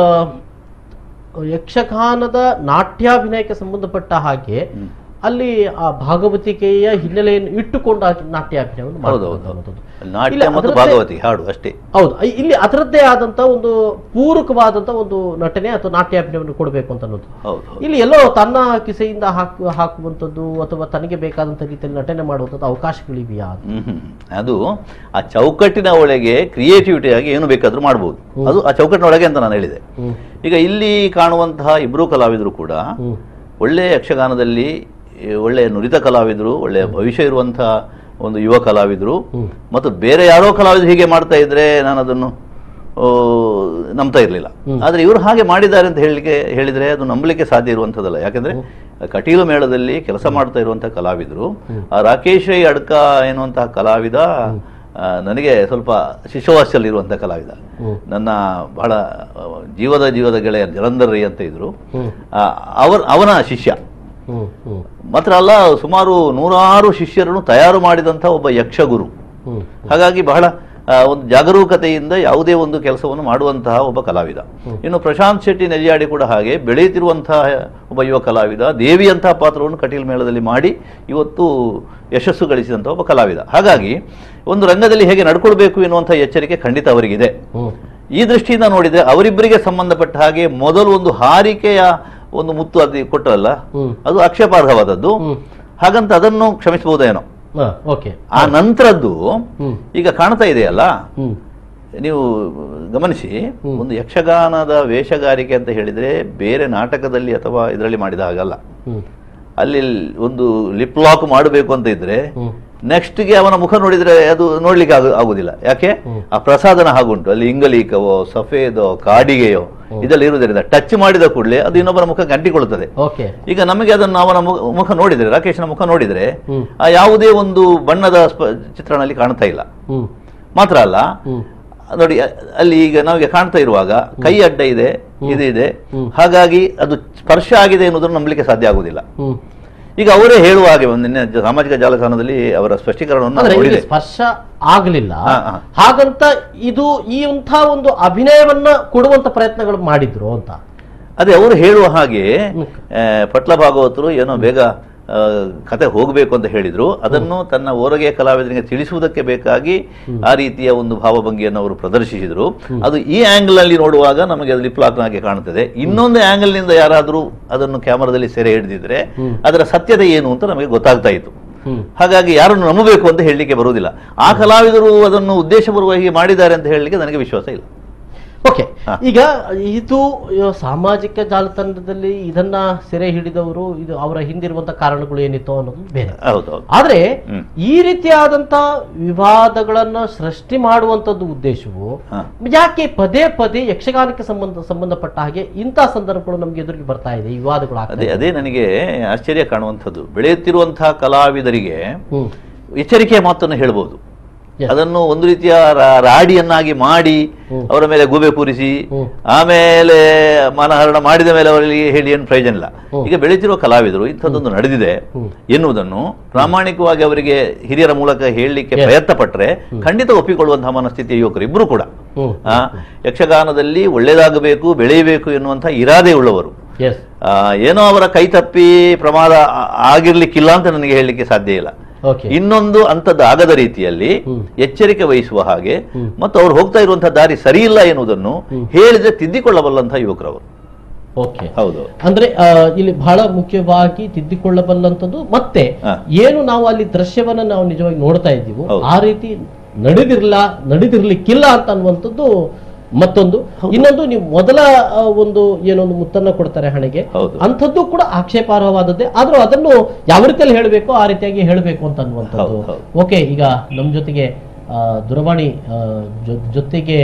ಯಕ್ಷಗಾನದ ನಾಟ್ಯಾಭಿನಯಕ್ಕೆ ಸಂಬಂಧಪಟ್ಟ ಹಾಗೆ ಹ್ಮ್. ಅಲ್ಲಿ ಆ ಭಾಗವತಿಕೆಯ ಹಿನ್ನೆಲೆಯನ್ನು ಇಟ್ಟುಕೊಂಡು ಆ ನಾಟ್ಯಾಭಿನಯವನ್ನು ಹೌದು ಮಾಡ್ಬೋದು ಹೌದು ಅನ್ನೋದು. ನಾಟ್ಯ ಇಲ್ಲಿ ಮತ್ತು ಅದರದ್ದೇ- ಭಾಗವತಿ ಹಾಡು ಅಷ್ಟೇ ಹೌದು ಇ- ಇಲ್ಲಿ ಅದರದ್ದೇ ಆದಂತ ಒಂದು ಪೂರಕವಾದಂತ ಒಂದು ನಟನೆ ಅಥವಾ ನಾಟ್ಯಾಭಿನಯವನ್ನು ಕೊಡಬೇಕು ಅಂತ ಅನ್ನೋದು ಹೌದು ಹೌದು ಇಲ್ಲಿ ಎಲ್ಲೋ ತನ್ನ ಕಿಸೆಯಿಂದ ಹಾಕು ಹಾಕುವಂಥದ್ದು ಅಥವಾ ತನಗೆ ಬೇಕಾದಂತ ರೀತಿಯಲ್ಲಿ ನಟನೆ ಮಾಡುವಂಥದ್ದು ಅವಕಾಶಗಳಿವೆಯಾ ಅಂತ? ಹ್ಮ್ ಹ್ಮ್. ಅದು ಆ ಚೌಕಟ್ಟಿನ ಒಳಗೆ ಕ್ರಿಯೇಟಿವಿಟಿ ಆಗಿ ಏನು ಬೇಕಾದ್ರೂ ಮಾಡ್ಬೋದು ಅದು ಆ ಚೌಕಟ್ಟಿನ ಒಳಗೆ ಅಂತ ನಾನು ಹೇಳಿದೆ ಹ್ಮ್ ಈಗ ಇಲ್ಲಿ ಕಾಣುವಂತಹ ಇಬ್ಬರು ಕಲಾವಿದರು ಕೂಡ ಹ್ಮ್ ಒಳ್ಳೆಯ ಯಕ್ಷಗಾನದಲ್ಲಿ ಈ ಒಳ್ಳೆಯ ನುರಿತ ಕಲಾವಿದರು ಒಳ್ಳೆಯ ಭವಿಷ್ಯ ಇರುವಂತಹ ಒಂದು ಯುವ ಕಲಾವಿದರು ಹ್ಮ್. ಮತ್ತು ಬೇರೆ ಯಾರೋ ಕಲಾವಿದರು ಹೀಗೆ ಮಾಡ್ತಾ ಇದ್ರೆ ನಾನು ಅದನ್ನು ಆ, ನಂಬ್ತಾ ಇರಲಿಲ್ಲ ಹ್ಮ್. ಆದರೆ ಇವರು ಹಾಗೆ ಮಾಡಿದ್ದಾರೆ ಅಂತ ಹೇಳಲಿಕ್ಕೆ ಹೇಳಿದರೆ ಅದು ನಂಬಲಿಕ್ಕೆ ಸಾಧ್ಯ ಇರುವಂಥದ್ದಲ್ಲ ಯಾಕೆಂದ್ರೆ ಕಟೀಲು ಮೇಳದಲ್ಲಿ ಕೆಲಸ ಮಾಡ್ತಾ ಇರುವಂತಹ ಕಲಾವಿದರು ಆ ರಾಕೇಶ್ ರೈ ಅಡ್ಕ ಎನ್ನುವಂತಹ ಕಲಾವಿದ ಆ, ನನಗೆ ಸ್ವಲ್ಪ ಶಿಶುವಾಸ್ಯಲ್ಲಿ ಇರುವಂತಹ ಕಲಾವಿದ ಹ್ಮ್. ನನ್ನ ಬಹಳ ಆ, ಜೀವದ ಜೀವದ ಗೆಳೆಯ ಜಲಂಧರ್ ರೈ ಅಂತ ಇದ್ರು ಹ್ಮ್ ಆ, ಅವರ ಅವನ ಶಿಷ್ಯ ಹ್ಮ್ ಹ್ಮ್ ಮಾತ್ರ ಅಲ್ಲ ಸುಮಾರು ನೂರಾರು ಶಿಷ್ಯರನ್ನು ತಯಾರು ಮಾಡಿದಂಥ ಒಬ್ಬ ಯಕ್ಷಗುರು ಹ್ಮ್ ಹಾಗಾಗಿ ಬಹಳ ಆ, ಒಂದು ಜಾಗರೂಕತೆಯಿಂದ ಯಾವುದೇ ಒಂದು ಕೆಲಸವನ್ನು ಮಾಡುವಂತಹ ಒಬ್ಬ ಕಲಾವಿದ ಇನ್ನು ಪ್ರಶಾಂತ್ ಶೆಟ್ಟಿ ನೆಲ್ಲಿಯಾಡಿ ಕೂಡ ಹಾಗೆ ಬೆಳೆಯುತ್ತಿರುವಂತಹ ಒಬ್ಬ ಯುವ ಕಲಾವಿದ ದೇವಿಯಂತಹ ಪಾತ್ರವನ್ನು ಕಟೀಲ್ ಮೇಳದಲ್ಲಿ ಮಾಡಿ ಇವತ್ತು ಯಶಸ್ಸು ಗಳಿಸಿದಂತಹ ಒಬ್ಬ ಕಲಾವಿದ ಹಾಗಾಗಿ ಒಂದು ರಂಗದಲ್ಲಿ ಹೇಗೆ ನಡ್ಕೊಳ್ಬೇಕು ಎನ್ನುವಂಥ ಎಚ್ಚರಿಕೆ ಖಂಡಿತ ಅವರಿಗಿದೆ ಹ್ಮ್ ಈ ದೃಷ್ಟಿಯಿಂದ ನೋಡಿದ್ರೆ ಅವರಿಬ್ಬರಿಗೆ ಸಂಬಂಧಪಟ್ಟ ಹಾಗೆ ಮೊದಲು ಒಂದು ಹಾರಿಕೆಯ ಒಂದು ಮುತ್ತು ಅದು ಕೊಟ್ಟರಲ್ಲ ಹ್ಮ್ ಅದು ಆಕ್ಷೇಪಾರ್ಹವಾದದ್ದು ಹ್ಮ್ ಹಾಗಂತ ಅದನ್ನು ಕ್ಷಮಿಸಬಹುದೇನೋ ಹಾ ಓಕೆ ಆ ನಂತರದ್ದು ಹ್ಮ್ ಈಗ ಕಾಣ್ತಾ ಇದೆಯಲ್ಲ ಹ್ಮ್ ನೀವು ಗಮನಿಸಿ ಒಂದು ಯಕ್ಷಗಾನದ ವೇಷಗಾರಿಕೆ ಅಂತ ಹೇಳಿದ್ರೆ ಬೇರೆ ನಾಟಕದಲ್ಲಿ ಅಥವಾ ಇದರಲ್ಲಿ ಮಾಡಿದ ಹಾಗಲ್ಲ ಹ್ಮ್ ಅಲ್ಲಿ ಒಂದು ಲಿಪ್ ಲಾಕ್ ಮಾಡಬೇಕು ಅಂತ ಇದ್ರೆ ಹ್ಮ್ ನೆಕ್ಸ್ಟ್ಗೆ ಅವನ ಮುಖ ನೋಡಿದ್ರೆ ಅದು ನೋಡ್ಲಿಕ್ಕೆ ಆಗು ಆಗುದಿಲ್ಲ ಯಾಕೆ ಆ ಪ್ರಸಾದನ ಹಾಗುಂಟು ಅಲ್ಲಿ ಇಂಗಲೀಕವೋ ಸಫೇದೋ ಕಾಡಿಗೆಯೋ ಇದೆಲ್ಲ ಇರುವುದರಿಂದ ಟಚ್ ಮಾಡಿದ ಕೂಡಲೇ ಅದು ಇನ್ನೊಬ್ಬರ ಮುಖ ಅಂಟಿಕೊಳ್ಳುತ್ತದೆ ಓಕೆ ಈಗ ನಮಗೆ ಅದನ್ನು ಅವನ ಮು- ಮುಖ ನೋಡಿದ್ರೆ ರಾಕೇಶನ ಮುಖ ನೋಡಿದ್ರೆ ಹ್ಮ್ ಆ ಯಾವುದೇ ಒಂದು ಬಣ್ಣದ ಸ್ಪ- ಚಿತ್ರಣದಲ್ಲಿ ಕಾಣ್ತಾ ಇಲ್ಲ ಹ್ಮ್ ಮಾತ್ರ ಅಲ್ಲ ಹ್ಮ್ ನೋಡಿ ಅ- ಅಲ್ಲಿ ಈಗ ನಮಗೆ ಕಾಣ್ತಾ ಇರುವಾಗ ಕೈ ಅಡ್ಡ ಇದೆ ಇದು ಇದೆ ಹ್ಮ್. ಹಾಗಾಗಿ ಅದು ಸ್ಪರ್ಶ ಆಗಿದೆ ಎನ್ನುವುದನ್ನು ನಂಬಲಿಕ್ಕೆ ಸಾಧ್ಯ ಆಗುವುದಿಲ್ಲ ಹ್ಮ್ ಈಗ ಅವರೇ ಹೇಳುವ ಹಾಗೆ ಒಂದು ನಿನ್ನೆ ಜ- ಸಾಮಾಜಿಕ ಜಾಲತಾಣದಲ್ಲಿ ಅವರ ಸ್ಪಷ್ಟೀಕರಣವನ್ನು ಅಂದ್ರೆ ನಾನು ಇಲ್ಲಿ ನೋಡಿದೆ ಸ್ಪರ್ಶ ಆಗ್ಲಿಲ್ಲ ಹಾ, ಹಾ. ಹಾಗಂತ ಇದು ಈ ಇಂಥ ಒಂದು ಅಭಿನಯವನ್ನ ಕೊಡುವಂತ ಪ್ರಯತ್ನಗಳು ಮಾಡಿದ್ರು ಅಂತ ಅದೇ ಅವರು ಹೇಳುವ ಹಾಗೆ ಹ್ಮ್. ಆ, ಪಟ್ಲ ಭಾಗವತರು ಏನೋ ಬೇಗ ಆ, ಕತೆ ಹೋಗಬೇಕು ಅಂತ ಹೇಳಿದ್ರು ಅದನ್ನು ತನ್ನ ಓರಗೆ ಕಲಾವಿದರಿಗೆ ತಿಳಿಸುವುದಕ್ಕೆ ಬೇಕಾಗಿ ಆ ರೀತಿಯ ಒಂದು ಭಾವಭಂಗಿಯನ್ನು ಅವರು ಪ್ರದರ್ಶಿಸಿದ್ರು ಅದು ಈ ಆಂಗಲ್ ನಲ್ಲಿ ನೋಡುವಾಗ ನಮಗೆ ಅದು ಲಿಪ್ಲಾಕ್ನಾಗೆ ಕಾಣುತ್ತದೆ ಇನ್ನೊಂದು ಆಂಗಲ್ ನಿಂದ ಯಾರಾದರೂ ಅದನ್ನು ಕ್ಯಾಮರಾದಲ್ಲಿ ಸೆರೆ ಹಿಡಿದಿದ್ರೆ ಹ್ಮ್. ಅದರ ಸತ್ಯತೆ ಏನು ಅಂತ ನಮಗೆ ಗೊತ್ತಾಗ್ತಾ ಇತ್ತು ಹ್ಮ್ ಹಾಗಾಗಿ ಯಾರನ್ನು ನಂಬಬೇಕು ಅಂತ ಹೇಳಲಿಕ್ಕೆ ಬರುವುದಿಲ್ಲ ಆ ಕಲಾವಿದರು ಅದನ್ನು ಉದ್ದೇಶಪೂರ್ವವಾಗಿ ಮಾಡಿದ್ದಾರೆ ಅಂತ ಹೇಳಲಿಕ್ಕೆ ನನಗೆ ವಿಶ್ವಾಸ ಇಲ್ಲ ಓಕೆ ಹಾ. ಈಗ ಇದು ಆ, ಸಾಮಾಜಿಕ ಜಾಲತಾಣದಲ್ಲಿ ಇದನ್ನ ಸೆರೆ ಹಿಡಿದವರು ಇದು ಅವರ ಹಿಂದಿರುವಂತ ಕಾರಣಗಳು ಏನಿತ್ತು ಅನ್ನೋದು ಬೇರೆ ಹೌದೌದು ಆದ್ರೆ ಹ್ಮ್. ಈ ರೀತಿಯಾದಂತ ವಿವಾದಗಳನ್ನ ಸೃಷ್ಟಿ ಮಾಡುವಂತದ್ದು ಉದ್ದೇಶವು ಹಾ. ಯಾಕೆ ಪದೇ ಪದೇ ಯಕ್ಷಗಾನಕ್ಕೆ ಸಂಬಂಧ ಸಂಬಂಧಪಟ್ಟ ಹಾಗೆ ಇಂಥ ಸಂದರ್ಭಗಳು ನಮ್ಗೆ ಎದುರಿಗೆ ಬರ್ತಾ ಇದೆ ಈ ವಿವಾದಗಳು ಆಗ್ತಾ ಅದೇ ಇದೆ. ಅದೇ ನನಗೆ ಆಶ್ಚರ್ಯ ಕಾಣುವಂಥದ್ದು ಬೆಳೆಯುತ್ತಿರುವಂತಹ ಕಲಾವಿದರಿಗೆ ಹ್ಮ್ ಎಚ್ಚರಿಕೆಯ ಮಾತನ್ನು ಹೇಳ್ಬೋದು Yes. ಅದನ್ನು ಒಂದು ರೀತಿಯ ರಾ- ರಾಡಿಯನ್ನಾಗಿ ಮಾಡಿ ಹ್ಮ್. ಅವರ ಮೇಲೆ ಗೂಬೆ ಕೂರಿಸಿ ಹ್ಮ್. ಆಮೇಲೆ ಮಾನಹರಣ ಮಾಡಿದ ಮೇಲೆ ಅವರಲ್ಲಿ ಹೇಳಿ ಏನು ಪ್ರಯೋಜನ ಇಲ್ಲ ಹ್ಮ್. ಈಗ ಬೆಳೀತಿರುವ ಕಲಾವಿದರು ಇಂಥದ್ದೊಂದು ನಡೆದಿದೆ ಹ್ಮ್. ಎನ್ನುವುದನ್ನು ಪ್ರಾಮಾಣಿಕವಾಗಿ ಅವರಿಗೆ ಹಿರಿಯರ ಮೂಲಕ ಹೇಳಲಿಕ್ಕೆ Yes. ಪ್ರಯತ್ನ ಪಟ್ಟರೆ ಖಂಡಿತ ಒಪ್ಪಿಕೊಳ್ಳುವಂತಹ ಮನಸ್ಥಿತಿಯ ಯುವಕರು ಇಬ್ಬರು ಕೂಡ ಹ್ಮ್ ಆ, ಯಕ್ಷಗಾನದಲ್ಲಿ ಒಳ್ಳೆಯದಾಗಬೇಕು ಬೆಳೆಯಬೇಕು ಎನ್ನುವಂಥ ಇರಾದೆ ಉಳ್ಳವರು ಎಸ್ ಆ, ಏನೋ ಅವರ ಕೈ ತಪ್ಪಿ ಪ್ರಮಾದ ಆ- ಆಗಿರ್ಲಿಕ್ಕಿಲ್ಲ ಅಂತ ನನಗೆ ಹೇಳಲಿಕ್ಕೆ ಸಾಧ್ಯ ಇಲ್ಲ ಓಕೆ ಇನ್ನೊಂದು ಅಂಥದ್ದು ಆಗದ ರೀತಿಯಲ್ಲಿ ಹ್ಮ್. ಎಚ್ಚರಿಕೆ ವಹಿಸುವ ಹಾಗೆ ಹ್ಮ್. ಮತ್ತು ಅವ್ರು ಹೋಗ್ತಾ ಇರುವಂತಹ ದಾರಿ ಸರಿಯಿಲ್ಲ ಎನ್ನುವುದನ್ನು ಹ್ಮ್. ಹೇಳಿದ್ರೆ ತಿದ್ದಿಕೊಳ್ಳಬಲ್ಲಂತಹ ಯುವಕರವರು ಓಕೆ ಹೌದು ಅಂದ್ರೆ ಆ, ಇಲ್ಲಿ ಬಹಳ ಮುಖ್ಯವಾಗಿ ತಿದ್ದಿಕೊಳ್ಳಬಲ್ಲಂಥದ್ದು ಮತ್ತೆ ಹಾ. ಏನು ನಾವು ಅಲ್ಲಿ ದೃಶ್ಯವನ್ನ ನಾವು ನಿಜವಾಗಿ ನೋಡ್ತಾ ಇದ್ದೀವೋ ಹೌದು. ಆ ರೀತಿ ನಡೆದಿರ್ಲ ನಡೆದಿರ್ಲಿಕ್ಕಿಲ್ಲ ಅಂತ ಅನ್ನುವಂಥದ್ದು ಮತ್ತೊಂದು ಇನ್ನೊಂದು ನೀವು ಮೊದಲ ಆ, ಒಂದು ಏನೊಂದು ಮುತ್ತನ್ನ ಕೊಡ್ತಾರೆ ಹಣೆಗೆ ಹೌದು. ಅಂಥದ್ದು ಕೂಡ ಆಕ್ಷೇಪಾರ್ಹವಾದದ್ದೇ ಆದ್ರೂ ಅದನ್ನು ಯಾವ ರೀತಿಯಲ್ಲಿ ಹೇಳಬೇಕು ಆ ರೀತಿಯಾಗಿ ಹೇಳಬೇಕು ಅಂತ ಅನ್ನುವಂಥದ್ದು ಹೌದು, ಹೌದು. ಓಕೆ ಈಗ ನಮ್ಮ ಜೊತೆಗೆ ಆ, ದೂರವಾಣಿ ಆ, ಜೊ- ಜೊತೆಗೆ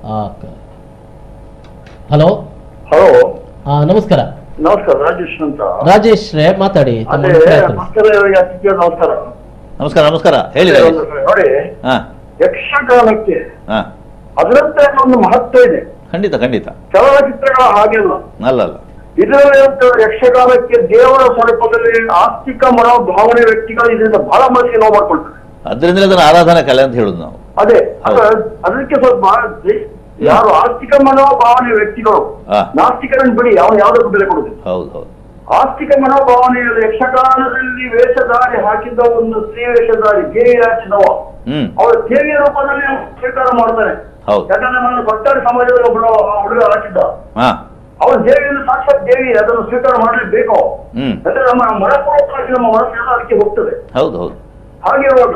ಹಲೋ ಹಲೋ ನಮಸ್ಕಾರ ನಮಸ್ಕಾರ ರಾಜೇಶ್ ಅಂತ ರಾಜೇಶ್ ರೇ ಮಾತಾಡಿ ತಮ್ಮ ಅದೇ ಹೆಸರು ಹೇಳ್ತಾರೆ. ಮಕ್ಕಳಿಗೆ ಅತಿಥಿಯ ನಮಸ್ಕಾರ ನಮಸ್ಕಾರ ನಮಸ್ಕಾರ ಹೇಳಿ ರಾಜೇಶ್. ನೋಡಿ ಹಾ ಯಕ್ಷಗಾನಕ್ಕೆ ಹಾ ಅದರಂತೆ ಒಂದು ಮಹತ್ವ ಇದೆ ಖಂಡಿತ ಖಂಡಿತ ಚಲನಚಿತ್ರಗಳ ಹಾಗೆಲ್ಲ ಅಲ್ಲ ಅಲ್ಲ ಇದರಲ್ಲಿ ಅಂತ ಯಕ್ಷಗಾನಕ್ಕೆ ದೇವರ ಸ್ವರೂಪದಲ್ಲಿ ಆಸ್ತಿಕ ಮನೋಭಾವನೆ ವ್ಯಕ್ತಿಗಳು ಇದರಿಂದ ಬಹಳ ಮನಸ್ಸಿಗೆ ನೋವು ಮಾಡ್ಕೊಳ್ತಾರೆ ಅದರಿಂದಲೇ ಅದನ್ನು ಆರಾಧನಾ ಕಲೆ ಅಂತ ಹೇಳುದು ನಾವು ಅದೇ ಹೌದು. ಅದ- ಅದಕ್ಕೆ ಸ್ವಲ್ಪ ದೇ- ಯಾರು ಆಸ್ತಿಕ ಮನೋಭಾವನೆ ವ್ಯಕ್ತಿಗಳು ಹಾ. ನಾಸ್ತಿಕರನ್ನು ಬಿಡಿ ಅವನು ಯಾವುದಕ್ಕೂ ಬೆಲೆ ಕೊಡುದಿಲ್ಲ ಹೌದು ಹೌದು ಆಸ್ತಿಕ ಮನೋಭಾವನೆಯಲ್ಲಿ ಯಕ್ಷಗಾನದಲ್ಲಿ ವೇಷಧಾರಿ ಹಾಕಿದ್ದ ಒಂದು ಸ್ತ್ರೀ ವೇಷಧಾರಿ ದೇವಿ ಹಾಕಿದವ ಹ್ಮ್ ಅವರ ದೇವಿಯ ರೂಪದಲ್ಲಿ ಅವ್ನು ಸ್ವೀಕಾರ ಮಾಡ್ತಾನೆ ಹೌದು. ಯಾಕಂದ್ರೆ ನಾನು ಭಕ್ತರ ಸಮಾಜದಲ್ಲಿ ಒಬ್ಬರು ಹುಡುಗ ಹಾಕಿದ್ದ ಹಾ ಅವನ ದೇವಿಯನ್ನು ಸಾಕ್ಷಾತ್ ದೇವಿ ಅದನ್ನು ಸ್ವೀಕಾರ ಮಾಡಲೇಬೇಕು ಹ್ಮ್ ಯಾಕಂದ್ರೆ ನಮ್ಮ ಮನಪೂರ್ವಕವಾಗಿ ನಮ್ಮ ಮನಸ್ಸೆಲ್ಲ ಅದಕ್ಕೆ ಹೋಗ್ತದೆ ಹೌದು ಹೌದು ಹಾಗಿರುವಾಗ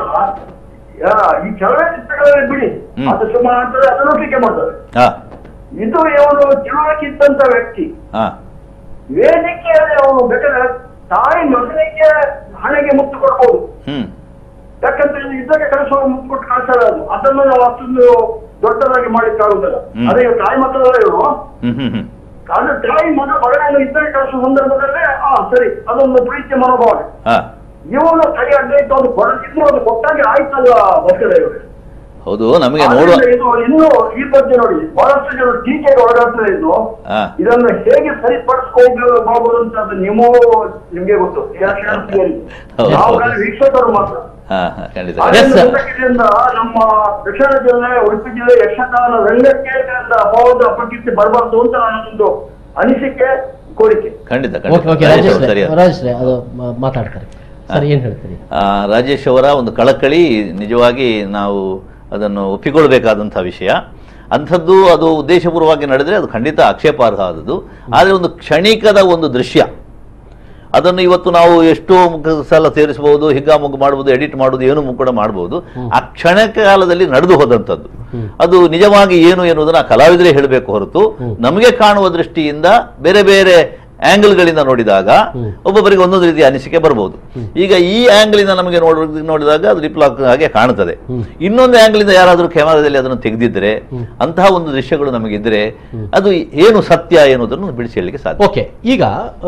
ಯಾ- ಈ ಚಲನಚಿತ್ರಗಳಲ್ಲಿ ಬಿಡಿ ಹ್ಮ್. ಅದು ಸುಮಾರು ಆಗ್ತದೆ ಅದನ್ನು ಟೀಕೆ ಮಾಡ್ತಾರೆ ಹಾ ಇದು ಅವನು ತಿಳುವಳಿಕೆ ಇದ್ದಂತ ವ್ಯಕ್ತಿ ಹಾ ವೇದಿಕೆಯಲ್ಲಿ ಅವನು ಬೇಕಾದ್ರೆ ತಾಯಿ ಮಗನಿಗೆ ಹಣೆಗೆ ಮುತ್ತು ಕೊಡ್ಬೋದು ಹ್ಮ್ ಯಾಕಂದ್ರೆ ಇದ್ದಕ್ಕೆ ಕೆಲಸ ಮುತ್ತು ಕೊಟ್ಟು ಕಳಿಸ್ತಾರೆ ಅದು ಅದನ್ನು ನಾವು ಅಷ್ಟೊಂದು ದೊಡ್ಡದಾಗಿ ಮಾಡಿಕ್ಕಾಗುದಿಲ್ಲ ಹ್ಮ್. ಅದೇ ಇವ್ರು ತಾಯಿ ಮಕ್ಕಳಲ್ಲ ಇವರು ಹ್ಮ್ ಹ್ಮ್ ಹ್ಮ್ ಆದ್ರೆ ತಾಯಿ ಮಗ ಮಗನನ್ನು ಇದ್ದರೆ ಕಳಿಸೋ ಸಂದರ್ಭದಲ್ಲಿ ಆ ಸರಿ ಅದೊಂದು ಪ್ರೀತಿಯ ಮನೋಭಾವನೆ ಹಾ ಇವನು ಕೈ ಅಡ್ಡ ಇಟ್ಟು ಅದು ಕೊಡದಿದ್ರು ಅದು ಕೊಟ್ಟಾಗೆ ಆಯ್ತಲ್ಲ ಬರ್ತಾರೆ ಇವರು ಹೌದು ನಮಗೆ ನೋಡುವ ಆದ್ರಿಂದ ಇದು ಇನ್ನು ಈ ಬಗ್ಗೆ ನೋಡಿ ಬಹಳಷ್ಟು ಜನ ಟೀಕೆಗೆ ಒಳಗಾಗ್ತಾರೆ ಇದು ಹಾ ಇದನ್ನು ಹೇಗೆ ಸರಿಪಡಿಸ್ಕೋಬಹುದು ಅಂತ ಅದು ನೀವು ನಿಮ್ಗೆ ಗೊತ್ತು ಕ್ರಿಯಾಶೀಲತೆಯಲ್ಲಿ. ಹೌದು, ನಾವು ಹೌದು. ಖಾಲಿ ವೀಕ್ಷಕರು ಮಾತ್ರ ಹಾ ಹಾ ಖಂಡಿತ Yes, sir. ಅದರಿಂದ ನಮ್ಮ ದಕ್ಷಿಣ ಜಿಲ್ಲೆ ಉಡುಪಿ ಜಿಲ್ಲೆ ಯಕ್ಷಗಾನ ರಂಗಕ್ಕೆ ಇದರಿಂದ ಅಪವಾದ ಅಪಕೀರ್ತಿ ಬರಬಾರ್ದು ಅಂತ ನನ್ನೊಂದು ಅನಿಸಿಕೆ ಕೋರಿಕೆ ಖಂಡಿತ ಓಕೆ ಓಕೆ ಖಂಡಿತ ರಾಜೇಶ್ ಸರಿ ಅದು. ರಾಜೇಶ್ ಅದು ಮ- ಮಾತಾಡ್ತಾರೆ ಸರ್ ಏನ್ ಹೇಳ್ತೀರಿ ಆ, ರಾಜೇಶ್ ಅವರ ಒಂದು ಕಳಕಳಿ ನಿಜವಾಗಿ ನಾವು ಅದನ್ನು ಒಪ್ಪಿಕೊಳ್ಬೇಕಾದಂಥ ವಿಷಯ ಅಂಥದ್ದು ಅದು ಉದ್ದೇಶಪೂರ್ವವಾಗಿ ನಡೆದರೆ ಅದು ಖಂಡಿತ ಆಕ್ಷೇಪಾರ್ಹ ಆದದ್ದು ಆದರೆ ಒಂದು ಕ್ಷಣಿಕದ ಒಂದು ದೃಶ್ಯ ಅದನ್ನು ಇವತ್ತು ನಾವು ಎಷ್ಟೋ ಮುಖ- ಸಲ ಸೇರಿಸಬಹುದು ಹಿಗ್ಗಾಮುಗ್ಗು ಮಾಡ್ಬೋದು ಎಡಿಟ್ ಮಾಡೋದು ಏನು ಕೂಡ ಮಾಡ್ಬೋದು ಆ ಕ್ಷಣ ಕಾಲದಲ್ಲಿ ನಡೆದು ಹೋದಂಥದ್ದು ಅದು ನಿಜವಾಗಿ ಏನು ಎನ್ನುವುದನ್ನು ಆ ಕಲಾವಿದರೇ ಹೇಳಬೇಕು ಹೊರತು ನಮಗೆ ಕಾಣುವ ದೃಷ್ಟಿಯಿಂದ ಬೇರೆ ಬೇರೆ ಆಂಗಲ್ಗಳಿಂದ ನೋಡಿದಾಗ ಒಬ್ಬೊಬ್ಬರಿಗೆ ಒಂದೊಂದು ರೀತಿಯ ಅನಿಸಿಕೆ ಬರ್ಬೋದು ಈಗ ಈ ಆಂಗಲಿಂದ ನಮಗೆ ನೋಡ ನೋಡಿದಾಗ ಅದು ರಿಪ್ಲಾಕ್ ಹಾಗೆ ಕಾಣುತ್ತದೆ ಇನ್ನೊಂದು ಆಂಗಲಿಂದ ಯಾರಾದರೂ ಕ್ಯಾಮರಾದಲ್ಲಿ ಅದನ್ನು ತೆಗೆದಿದ್ರೆ ಅಂತಹ ಒಂದು ದೃಶ್ಯಗಳು ನಮಗಿದ್ರೆ ಅದು ಏನು ಸತ್ಯ ಎನ್ನುವುದನ್ನು ಬಿಡಿಸಿ ಹೇಳಲಿಕ್ಕೆ ಸಾಧ್ಯ ಓಕೆ ಈಗ ಆ,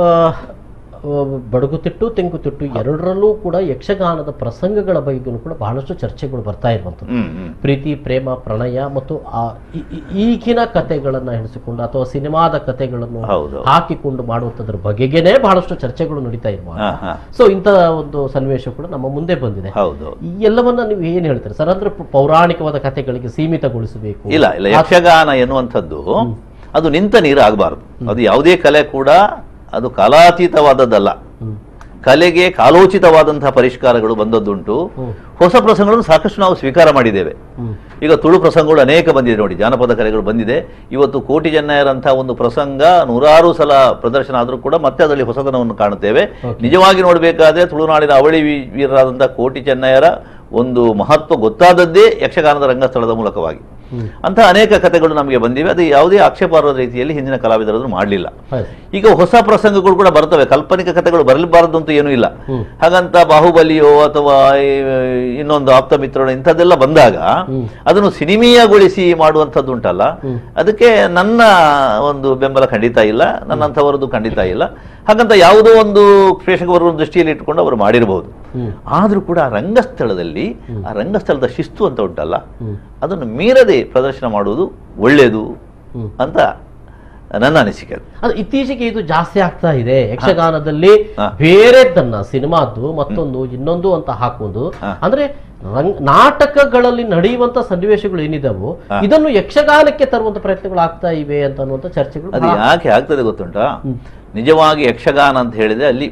ಆ, ಬಡಗುತಿಟ್ಟು ತೆಂಕುತಿಟ್ಟು ಎರಡರಲ್ಲೂ ಕೂಡ ಯಕ್ಷಗಾನದ ಪ್ರಸಂಗಗಳ ಬಗ್ಗೆನೂ ಕೂಡ ಬಹಳಷ್ಟು ಚರ್ಚೆಗಳು ಬರ್ತಾ ಇರುವಂಥದ್ದು ಹ್ಮ್ ಹ್ಮ್ ಪ್ರೀತಿ ಪ್ರೇಮ ಪ್ರಣಯ ಮತ್ತು ಆ ಈ- ಈ- ಈಗಿನ ಕಥೆಗಳನ್ನ ಎಣಿಸಿಕೊಂಡು ಅಥವಾ ಸಿನಿಮಾದ ಕಥೆಗಳನ್ನು ಹೌದು. ಹಾಕಿಕೊಂಡು ಮಾಡುವಂಥದ್ರ ಬಗೆಗೇನೆ ಬಹಳಷ್ಟು ಚರ್ಚೆಗಳು ನಡೀತಾ ಇರುವಾಗ ಹಾ, ಹಾ. ಸೊ ಇಂಥ ಒಂದು ಸನ್ನಿವೇಶ ಕೂಡ ನಮ್ಮ ಮುಂದೆ ಬಂದಿದೆ ಹೌದು ಈ ಎಲ್ಲವನ್ನ ನೀವು ಏನ್ ಹೇಳ್ತೀರಿ ಸರ್ ಅಂದ್ರೆ ಪ- ಪೌರಾಣಿಕವಾದ ಕಥೆಗಳಿಗೆ ಸೀಮಿತಗೊಳಿಸಬೇಕು ಇಲ್ಲ ಇಲ್ಲ ಯಕ್ಷಗಾನ ಎನ್ನುವಂಥದ್ದು ಅದು ನಿಂತ ನೀರು ಆಗಬಾರ್ದು ಅದು ಯಾವುದೇ ಕಲೆ ಕೂಡ ಅದು ಕಾಲಾತೀತವಾದದ್ದಲ್ಲ ಹ್ಮ್. ಕಲೆಗೆ ಕಾಲೋಚಿತವಾದಂತಹ ಪರಿಷ್ಕಾರಗಳು ಬಂದದ್ದುಂಟು ಹ್ಮ್. ಹೊಸ ಪ್ರಸಂಗಗಳನ್ನು ಸಾಕಷ್ಟು ನಾವು ಸ್ವೀಕಾರ ಮಾಡಿದ್ದೇವೆ ಹ್ಮ್. ಈಗ ತುಳು ಪ್ರಸಂಗಗಳು ಅನೇಕ ಬಂದಿದೆ ನೋಡಿ ಜಾನಪದ ಕಲೆಗಳು ಬಂದಿದೆ ಇವತ್ತು ಕೋಟಿ ಜನ್ನಯರಂತಹ ಒಂದು ಪ್ರಸಂಗ ನೂರಾರು ಸಲ ಪ್ರದರ್ಶನ ಆದರೂ ಕೂಡ ಮತ್ತೆ ಅದರಲ್ಲಿ ಹೊಸತನವನ್ನು ಕಾಣುತ್ತೇವೆ ನಿಜವಾಗಿ ನೋಡಬೇಕಾದ್ರೆ ತುಳುನಾಡಿನ ಅವಳಿ ವೀ- ವೀರರಾದಂತಹ ಕೋಟಿ ಚೆನ್ನಯರ ಒಂದು ಮಹತ್ವ ಗೊತ್ತಾದದ್ದೇ ಯಕ್ಷಗಾನದ ರಂಗಸ್ಥಳದ ಮೂಲಕವಾಗಿ ಅಂತಹ ಅನೇಕ ಕಥೆಗಳು ನಮಗೆ ಬಂದಿವೆ ಅದು ಯಾವುದೇ ಆಕ್ಷೇಪಾರ್ಹ ರೀತಿಯಲ್ಲಿ ಹಿಂದಿನ ಕಲಾವಿದರು ಅದನ್ನು ಮಾಡಲಿಲ್ಲ ಹೌದು. ಈಗ ಹೊಸ ಪ್ರಸಂಗಗಳು ಕೂಡ ಬರ್ತವೆ ಕಾಲ್ಪನಿಕ ಕಥೆಗಳು ಬರಲಿಬಾರದು ಅಂತ ಏನೂ ಇಲ್ಲ ಹ್ಮ್. ಹಾಗಂತ ಬಾಹುಬಲಿಯೋ ಅಥವಾ ಈ ಇನ್ನೊಂದು ಆಪ್ತ ಮಿತ್ರನೋ ಇಂಥದ್ದೆಲ್ಲ ಬಂದಾಗ ಅದನ್ನು ಸಿನಿಮೀಯಗೊಳಿಸಿ ಮಾಡುವಂಥದ್ದು ಉಂಟಲ್ಲ ಅದಕ್ಕೆ ನನ್ನ ಒಂದು ಬೆಂಬಲ ಖಂಡಿತ ಇಲ್ಲ ನನ್ನಂಥವರದ್ದು ಖಂಡಿತ ಇಲ್ಲ ಹಾಗಂತ ಯಾವುದೋ ಒಂದು ಪ್ರೇಕ್ಷಕ ವರ್ಗದ ದೃಷ್ಟಿಯಲ್ಲಿ ಇಟ್ಟುಕೊಂಡು ಅವರು ಮಾಡಿರಬಹುದು ಹ್ಮ್. ಆದರೂ ಕೂಡ ಆ ರಂಗಸ್ಥಳದಲ್ಲಿ ಆ ರಂಗಸ್ಥಳದ ಶಿಸ್ತು ಅಂತ ಉಂಟಲ್ಲ ಹ್ಮ್. ಅದನ್ನು ಮೀರದೆ ಪ್ರದರ್ಶನ ಮಾಡುವುದು ಒಳ್ಳೆಯದು ಹ್ಮ್. ಅಂತ ನನ್ನ ಅನಿಸಿಕೆ ಅದು. ಅದು ಇತ್ತೀಚೆಗೆ ಇದು ಜಾಸ್ತಿ ಆಗ್ತಾ ಇದೆ ಯಕ್ಷಗಾನದಲ್ಲಿ ಹಾ. ಬೇರೆದನ್ನ ಸಿನಿಮಾದ್ದು ಮತ್ತೊಂದು ಇನ್ನೊಂದು ಅಂತ ಹಾಕುವುದು ಹಾ. ಅಂದ್ರೆ ರಂಗ್ ನಾಟಕಗಳಲ್ಲಿ ನಡೆಯುವಂತ ಸನ್ನಿವೇಶಗಳು ಏನಿದಾವೋ ಹಾ. ಇದನ್ನು ಯಕ್ಷಗಾನಕ್ಕೆ ತರುವಂತ ಪ್ರಯತ್ನಗಳು ಆಗ್ತಾ ಇವೆ ಅಂತ ಅನ್ನುವಂತ ಚರ್ಚೆಗಳು ಅದು ಬಹಳ- ಯಾಕೆ ಆಗ್ತದೆ ಗೊತ್ತುಂಟಾ ಹ್ಮ್. ನಿಜವಾಗಿ ಯಕ್ಷಗಾನ ಅಂತ ಹೇಳಿದ್ರೆ ಅಲ್ಲಿ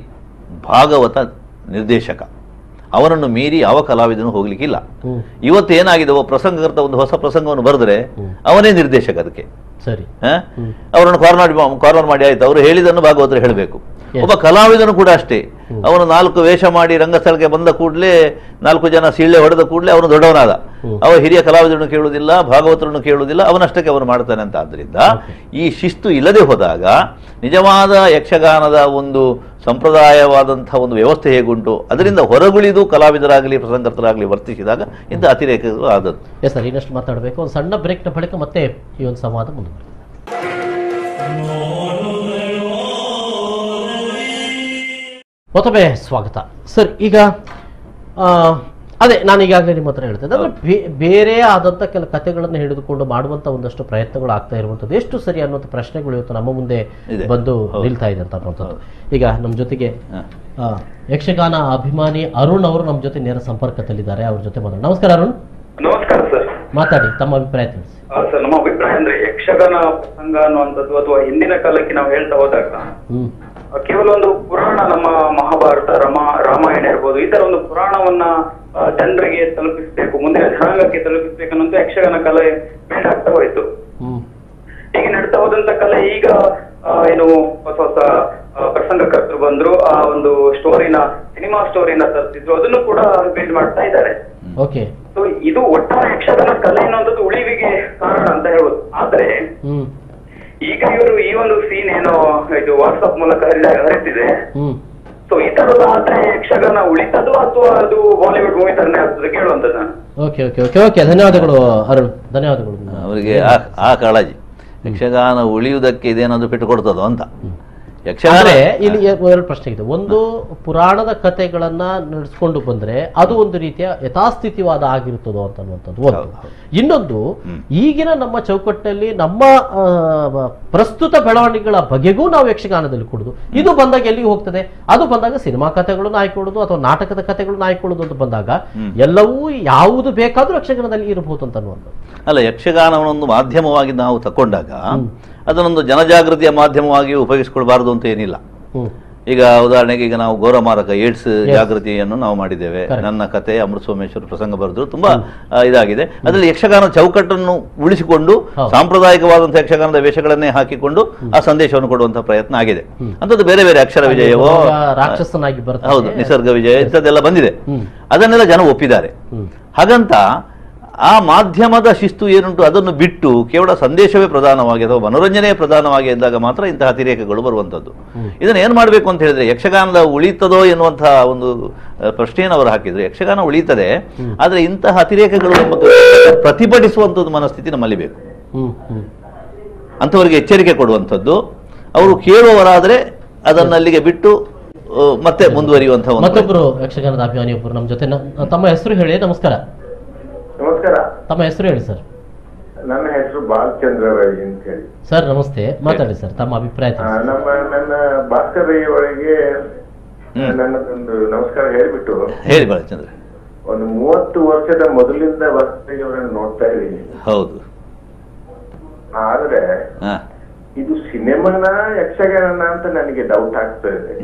ಭಾಗವತ ನಿರ್ದೇಶಕ ಅವನನ್ನು ಮೀರಿ ಯಾವ ಕಲಾವಿದನು ಹೋಗ್ಲಿಕ್ಕಿಲ್ಲ ಹ್ಮ್. ಇವತ್ತು ಏನಾಗಿದೆ ಒಬ್ಬ ಪ್ರಸಂಗಕರ್ತ ಒಂದು ಹೊಸ ಪ್ರಸಂಗವನ್ನು ಬರೆದ್ರೆ ಅವನೇ ನಿರ್ದೇಶಕ ಅದಕ್ಕೆ ಸರಿ ಹ? ಅವರನ್ನು ಕಾರ್ನರ್ ಕಾರ್ನರ್ ಮಾಡಿ ಆಯ್ತು ಅವರು ಹೇಳಿದನ್ನು ಭಾಗವತರು ಹೇಳಬೇಕು Yes. ಒಬ್ಬ ಕಲಾವಿದನು ಕೂಡ ಅಷ್ಟೇ ಅವನು ನಾಲ್ಕು ವೇಷ ಮಾಡಿ ರಂಗಸ್ಥಳಕ್ಕೆ ಬಂದ ಕೂಡಲೇ ನಾಲ್ಕು ಜನ ಸೀಳೆ ಹೊಡೆದ ಕೂಡಲೇ ಅವನು ದೊಡ್ಡವನಾದ ಅವ ಹಿರಿಯ ಕಲಾವಿದರನ್ನು ಕೇಳುವುದಿಲ್ಲ ಭಾಗವತರನ್ನು ಕೇಳುವುದಿಲ್ಲ ಅವನಷ್ಟಕ್ಕೆ ಅವನು ಮಾಡ್ತಾನೆ ಅಂತ ಆದ್ರಿಂದ ಈ ಶಿಸ್ತು ಇಲ್ಲದೆ ಹೋದಾಗ ನಿಜವಾದ ಯಕ್ಷಗಾನದ ಒಂದು ಸಂಪ್ರದಾಯವಾದಂತಹ ಒಂದು ವ್ಯವಸ್ಥೆ ಹೇಗುಂಟು ಅದರಿಂದ ಹೊರಗುಳಿದು ಕಲಾವಿದರಾಗಲಿ ಪ್ರಸಂಗರ್ತರಾಗಲಿ ವರ್ತಿಸಿದಾಗ ಇಂಥ ಅತಿರೇಕಗಳು ಆದದ್ದು ಎಸ್ ಸರ್ ಇನ್ನಷ್ಟು ಮಾತಾಡಬೇಕು ಒಂದು ಸಣ್ಣ ಬ್ರೇಕ್ನ ಬಳಿಕ ಮತ್ತೆ ಈ ಒಂದು ಸಂವಾದ ಮುಂದುವರಿಯುತ್ತೆ ಮತ್ತೊಮ್ಮೆ ಸ್ವಾಗತ ಸರ್ ಈಗ ಆ, ಅದೇ ನಾನು ಈಗಾಗಲೇ ನಿಮ್ಮ ಹತ್ರ ಹೇಳ್ತೇನೆ ಅಂದ್ರೆ ಬೇ- ಬೇರೆ ಆದಂತ ಕೆಲ ಕಥೆಗಳನ್ನು ಹಿಡಿದುಕೊಂಡು ಮಾಡುವಂತ ಒಂದಷ್ಟು ಪ್ರಯತ್ನಗಳು ಆಗ್ತಾ ಇರುವಂತದ್ದು ಎಷ್ಟು ಸರಿ ಅನ್ನುವಂಥ ಪ್ರಶ್ನೆಗಳು ಇವತ್ತು ನಮ್ಮ ಮುಂದೆ ಇದೆ. ಬಂದು ನಿಲ್ತಾ ಇದೆ ಅಂತ ಅನ್ನುವಂಥದ್ದು ಈಗ ನಮ್ಮ ಜೊತೆಗೆ ಹ. ಆ, ಯಕ್ಷಗಾನ ಅಭಿಮಾನಿ ಅರುಣ್ ಅವರು ನಮ್ಮ ಜೊತೆ ನೇರ ಸಂಪರ್ಕದಲ್ಲಿದ್ದಾರೆ ಅವ್ರ ಜೊತೆ ಮಾತಾಡೋಣ ನಮಸ್ಕಾರ ಅರುಣ್ ನಮಸ್ಕಾರ ಸರ್ ಮಾತಾಡಿ ತಮ್ಮ ಅಭಿಪ್ರಾಯ ತಿಳಿಸಿ ಆ, ಸರ್ ನಮ್ಮ ಅಭಿಪ್ರಾಯ ಅಂದ್ರೆ ಯಕ್ಷಗಾನ ಪ್ರಸಂಗ ಅನ್ನುವಂಥದ್ದು ಅಥವಾ ಹಿಂದಿನ ಕಾಲಕ್ಕೆ ನಾವು ಹೇಳ್ತಾ ಹೋದಾಗ ಹ್ಮ್ ಆ, ಕೇವಲ ಒಂದು ಪುರಾಣ ನಮ್ಮ ಮಹಾಭಾರತ ರಮ ರಾಮಾಯಣ ಇರ್ಬೋದು ಈ ತರ ಒಂದು ಪುರಾಣವನ್ನ ಆ, ಜನರಿಗೆ ತಲುಪಿಸ್ಬೇಕು ಮುಂದಿನ ಜನಾಂಗಕ್ಕೆ ತಲುಪಿಸ್ಬೇಕು ಅನ್ನೋದು ಯಕ್ಷಗಾನ ಕಲೆ ಆಗ್ತಾ ಹೋಯ್ತು ಹ್ಮ್ ಹೀಗೆ ನಡ್ತಾ ಹೋದಂತ ಕಲೆ ಈಗ ಆ, ಏನು ಹೊಸ ಹೊಸ ಆ, ಪ್ರಸಂಗಕರ್ತರು ಬಂದ್ರು ಆ ಒಂದು ಸ್ಟೋರಿನ ಸಿನಿಮಾ ಸ್ಟೋರಿನ ತರ್ತಿದ್ರು ಅದನ್ನು ಕೂಡ ಬಿಲ್ಡ್ ಮಾಡ್ತಾ ಇದ್ದಾರೆ ಓಕೆ ಸೊ ಇದು ಒಟ್ಟಾರೆ ಯಕ್ಷಗಾನ ಕಲೆ ಅನ್ನೋದು ಉಳಿವಿಗೆ ಕಾರಣ ಅಂತ ಹೇಳ್ಬೋದು ಆದ್ರೆ ಹ್ಮ್ ಈಗ ಇವರು ಈ ಒಂದು ಸೀನ್ ಏನೋ ಇದು ವಾಟ್ಸ್ಆಪ್ ಮೂಲಕ ಹರಿದ- ಹರಿತಿದೆ ಹ್ಮ್ ಸೊ ಈ ತರದ ಆದ್ರೆ ಯಕ್ಷಗಾನ ಉಳಿತದೋ ಅಥವಾ ಅದು ಬಾಲಿವುಡ್ ಮೂವಿ ತರನೇ ಆಗ್ತದೆ ಕೇಳುವಂತದ್ದು ನಾನು ಓಕೆ ಓಕೆ ಓಕೆ ಓಕೆ ಧನ್ಯವಾದಗಳು ಅರುಣ್ ಧನ್ಯವಾದಗಳು ಅವರಿಗೆ ಆ ಆ ಕಾಳಜಿ ಯಕ್ಷಗಾನ ಉಳಿಯುವುದಕ್ಕೆ ಇದೇನಾದ್ರು ಪೆಟ್ಟು ಕೊಡ್ತದೋ ಅಂತ ಯಕ್ಷಗಾನ ಆದ್ರೆ ಇಲ್ಲಿ ಎ- ಎರಡು ಪ್ರಶ್ನೆ ಇದೆ ಒಂದು ಪುರಾಣದ ಕಥೆಗಳನ್ನ ನಡೆಸ್ಕೊಂಡು ಬಂದ್ರೆ ಅದು ಒಂದು ರೀತಿಯ ಯಥಾಸ್ಥಿತಿವಾದ ಆಗಿರುತ್ತದೋ ಅಂತ ಅನ್ನುವಂಥದ್ದು ಒಂದು ಹೌದು, ಹೌದು. ಇನ್ನೊಂದು ಈಗಿನ ನಮ್ಮ ಚೌಕಟ್ಟಲ್ಲಿ ನಮ್ಮ ಆ, ಬ- ಪ್ರಸ್ತುತ ಬೆಳವಣಿಗೆಗಳ ಬಗೆಗೂ ನಾವು ಯಕ್ಷಗಾನದಲ್ಲಿ ಕೊಡುದು ಇದು ಬಂದಾಗ ಎಲ್ಲಿಗೆ ಹೋಗ್ತದೆ ಅದು ಬಂದಾಗ ಸಿನಿಮಾ ಕಥೆಗಳನ್ನು ಆಯ್ಕೊಳ್ಳೋದು ಅಥವಾ ನಾಟಕದ ಕಥೆಗಳನ್ನು ಆಯ್ಕೊಳ್ಳೋದು ಅಂತ ಬಂದಾಗ ಎಲ್ಲವೂ ಯಾವುದು ಬೇಕಾದ್ರೂ ಯಕ್ಷಗಾನದಲ್ಲಿ ಇರಬಹುದು ಅಂತ ಅನ್ನುವಂಥದ್ದು ಅಲ್ಲ ಯಕ್ಷಗಾನವನ್ನೊಂದು ಮಾಧ್ಯಮವಾಗಿ ನಾವು ತಕೊಂಡಾಗ ಅದನ್ನೊಂದು ಜನಜಾಗೃತಿಯ ಮಾಧ್ಯಮವಾಗಿ ಉಪಯೋಗಿಸ್ಕೊಳ್ಬಾರದು ಅಂತ ಏನಿಲ್ಲ ಹ್ಮ್ ಈಗ ಉದಾಹರಣೆಗೆ ಈಗ ನಾವು ಘೋರಮಾರಕ ಏಡ್ಸ್ ಜಾಗೃತಿಯನ್ನು ನಾವು ಮಾಡಿದ್ದೇವೆ ನನ್ನ ಕತೆ ಅಮೃತ ಸೋಮೇಶ್ವರ ಪ್ರಸಂಗ ಬರೆದ್ರು ತುಂಬಾ ಆ, ಇದಾಗಿದೆ ಅದರಲ್ಲಿ ಯಕ್ಷಗಾನ ಚೌಕಟ್ಟನ್ನು ಉಳಿಸಿಕೊಂಡು ಹೌದು. ಸಾಂಪ್ರದಾಯಿಕವಾದಂತಹ ಯಕ್ಷಗಾನದ ವೇಷಗಳನ್ನೇ ಹಾಕಿಕೊಂಡು ಆ ಸಂದೇಶವನ್ನು ಕೊಡುವಂತಹ ಪ್ರಯತ್ನ ಆಗಿದೆ ಅಂಥದ್ದು ಬೇರೆ ಬೇರೆ ಅಕ್ಷರ ವಿಜಯವೋ ಈಗ ರಾಕ್ಷಸನಾಗಿ ಬರ್ತಾನೆ. ಹೌದು ನಿಸರ್ಗ ವಿಜಯ ಇಂಥದ್ದೆಲ್ಲ ಬಂದಿದೆ ಹ್ಮ್. ಅದನ್ನೆಲ್ಲ ಜನ ಒಪ್ಪಿದ್ದಾರೆ ಹ್ಮ್. ಹಾಗಂತ ಆ ಮಾಧ್ಯಮದ ಶಿಸ್ತು ಏನುಂಟು ಅದನ್ನು ಬಿಟ್ಟು ಕೇವಲ ಸಂದೇಶವೇ ಪ್ರಧಾನವಾಗಿ ಅಥವಾ ಮನೋರಂಜನೆ ಪ್ರಧಾನವಾಗಿ ಇದ್ದಾಗ ಮಾತ್ರ ಇಂತಹ ಅತಿರೇಕಗಳು ಬರುವಂಥದ್ದು ಇದನ್ನು ಏನು ಮಾಡಬೇಕು ಅಂತ ಹೇಳಿದ್ರೆ ಯಕ್ಷಗಾನದ ಉಳಿತದೋ ಎನ್ನುವಂತಹ ಒಂದು ಆ, ಪ್ರಶ್ನೆಯನ್ನು ಅವರು ಹಾಕಿದ್ರು ಯಕ್ಷಗಾನ ಉಳಿತದೆ ಆದರೆ ಇಂತಹ ಅತಿರೇಕಗಳು ಎಂಬ ಪ್ರತಿಭಟಿಸುವಂಥದ್ದು ಮನಸ್ಥಿತಿ ನಮ್ಮಲ್ಲಿ ಬೇಕು ಹ್ಮ್ ಹ್ಮ್ ಅಂಥವರಿಗೆ ಎಚ್ಚರಿಕೆ ಕೊಡುವಂಥದ್ದು ಅವರು ಕೇಳುವವರಾದರೆ ಅದನ್ನು ಅಲ್ಲಿಗೆ ಬಿಟ್ಟು ಆ, ಮತ್ತೆ ಮುಂದುವರಿಯುವಂತಹ ಒಂದು ಮತ್ತೊಬ್ರು ಯಕ್ಷಗಾನದ ಅಭಿಮಾನಿಯೊಬ್ಬರು ನಮ್ಮ ಜೊತೆ ನ- ತಮ್ಮ ಹೆಸರು ಹೇಳಿ ನಮಸ್ಕಾರ ನಮಸ್ಕಾರ ತಮ್ಮ ಹೆಸರು ಹೇಳಿ ಸರ್ ನನ್ನ ಹೆಸರು ಬಾಲಚಂದ್ರ ರೈ ಅಂತ ಹೇಳಿ ಸರ್ ನಮಸ್ತೆ ಮಾತಾಡಿ ಸರ್ ತಮ್ಮ ಅಭಿಪ್ರಾಯ ಆ, ತಿಳಿಸಿ. ನಮ್ಮ ನನ್ನ ಭಾಸ್ಕರ್ ರೈ ಅವರಿಗೆ ಹ್ಮ್. ನನ್ನದೊಂದು ನಮಸ್ಕಾರ ಹೇಳ್ಬಿಟ್ಟು ಹೇಳಿ ಬಾಲಚಂದ್ರ ಒಂದು ಮೂವತ್ತು ವರ್ಷದ ಮೊದಲಿಂದ ಭಾಸ್ಕರ್ ರೈ ಅವರನ್ನು ನೋಡ್ತಾ ಇದ್ದೀನಿ ಹೌದು ಆದ್ರೆ ಹಾ ಇದು ಸಿನಿಮಾನ ಯಕ್ಷಗಾನ ಅಂತ ನನಗೆ ಡೌಟ್ ಆಗ್ತಾ ಇದೆ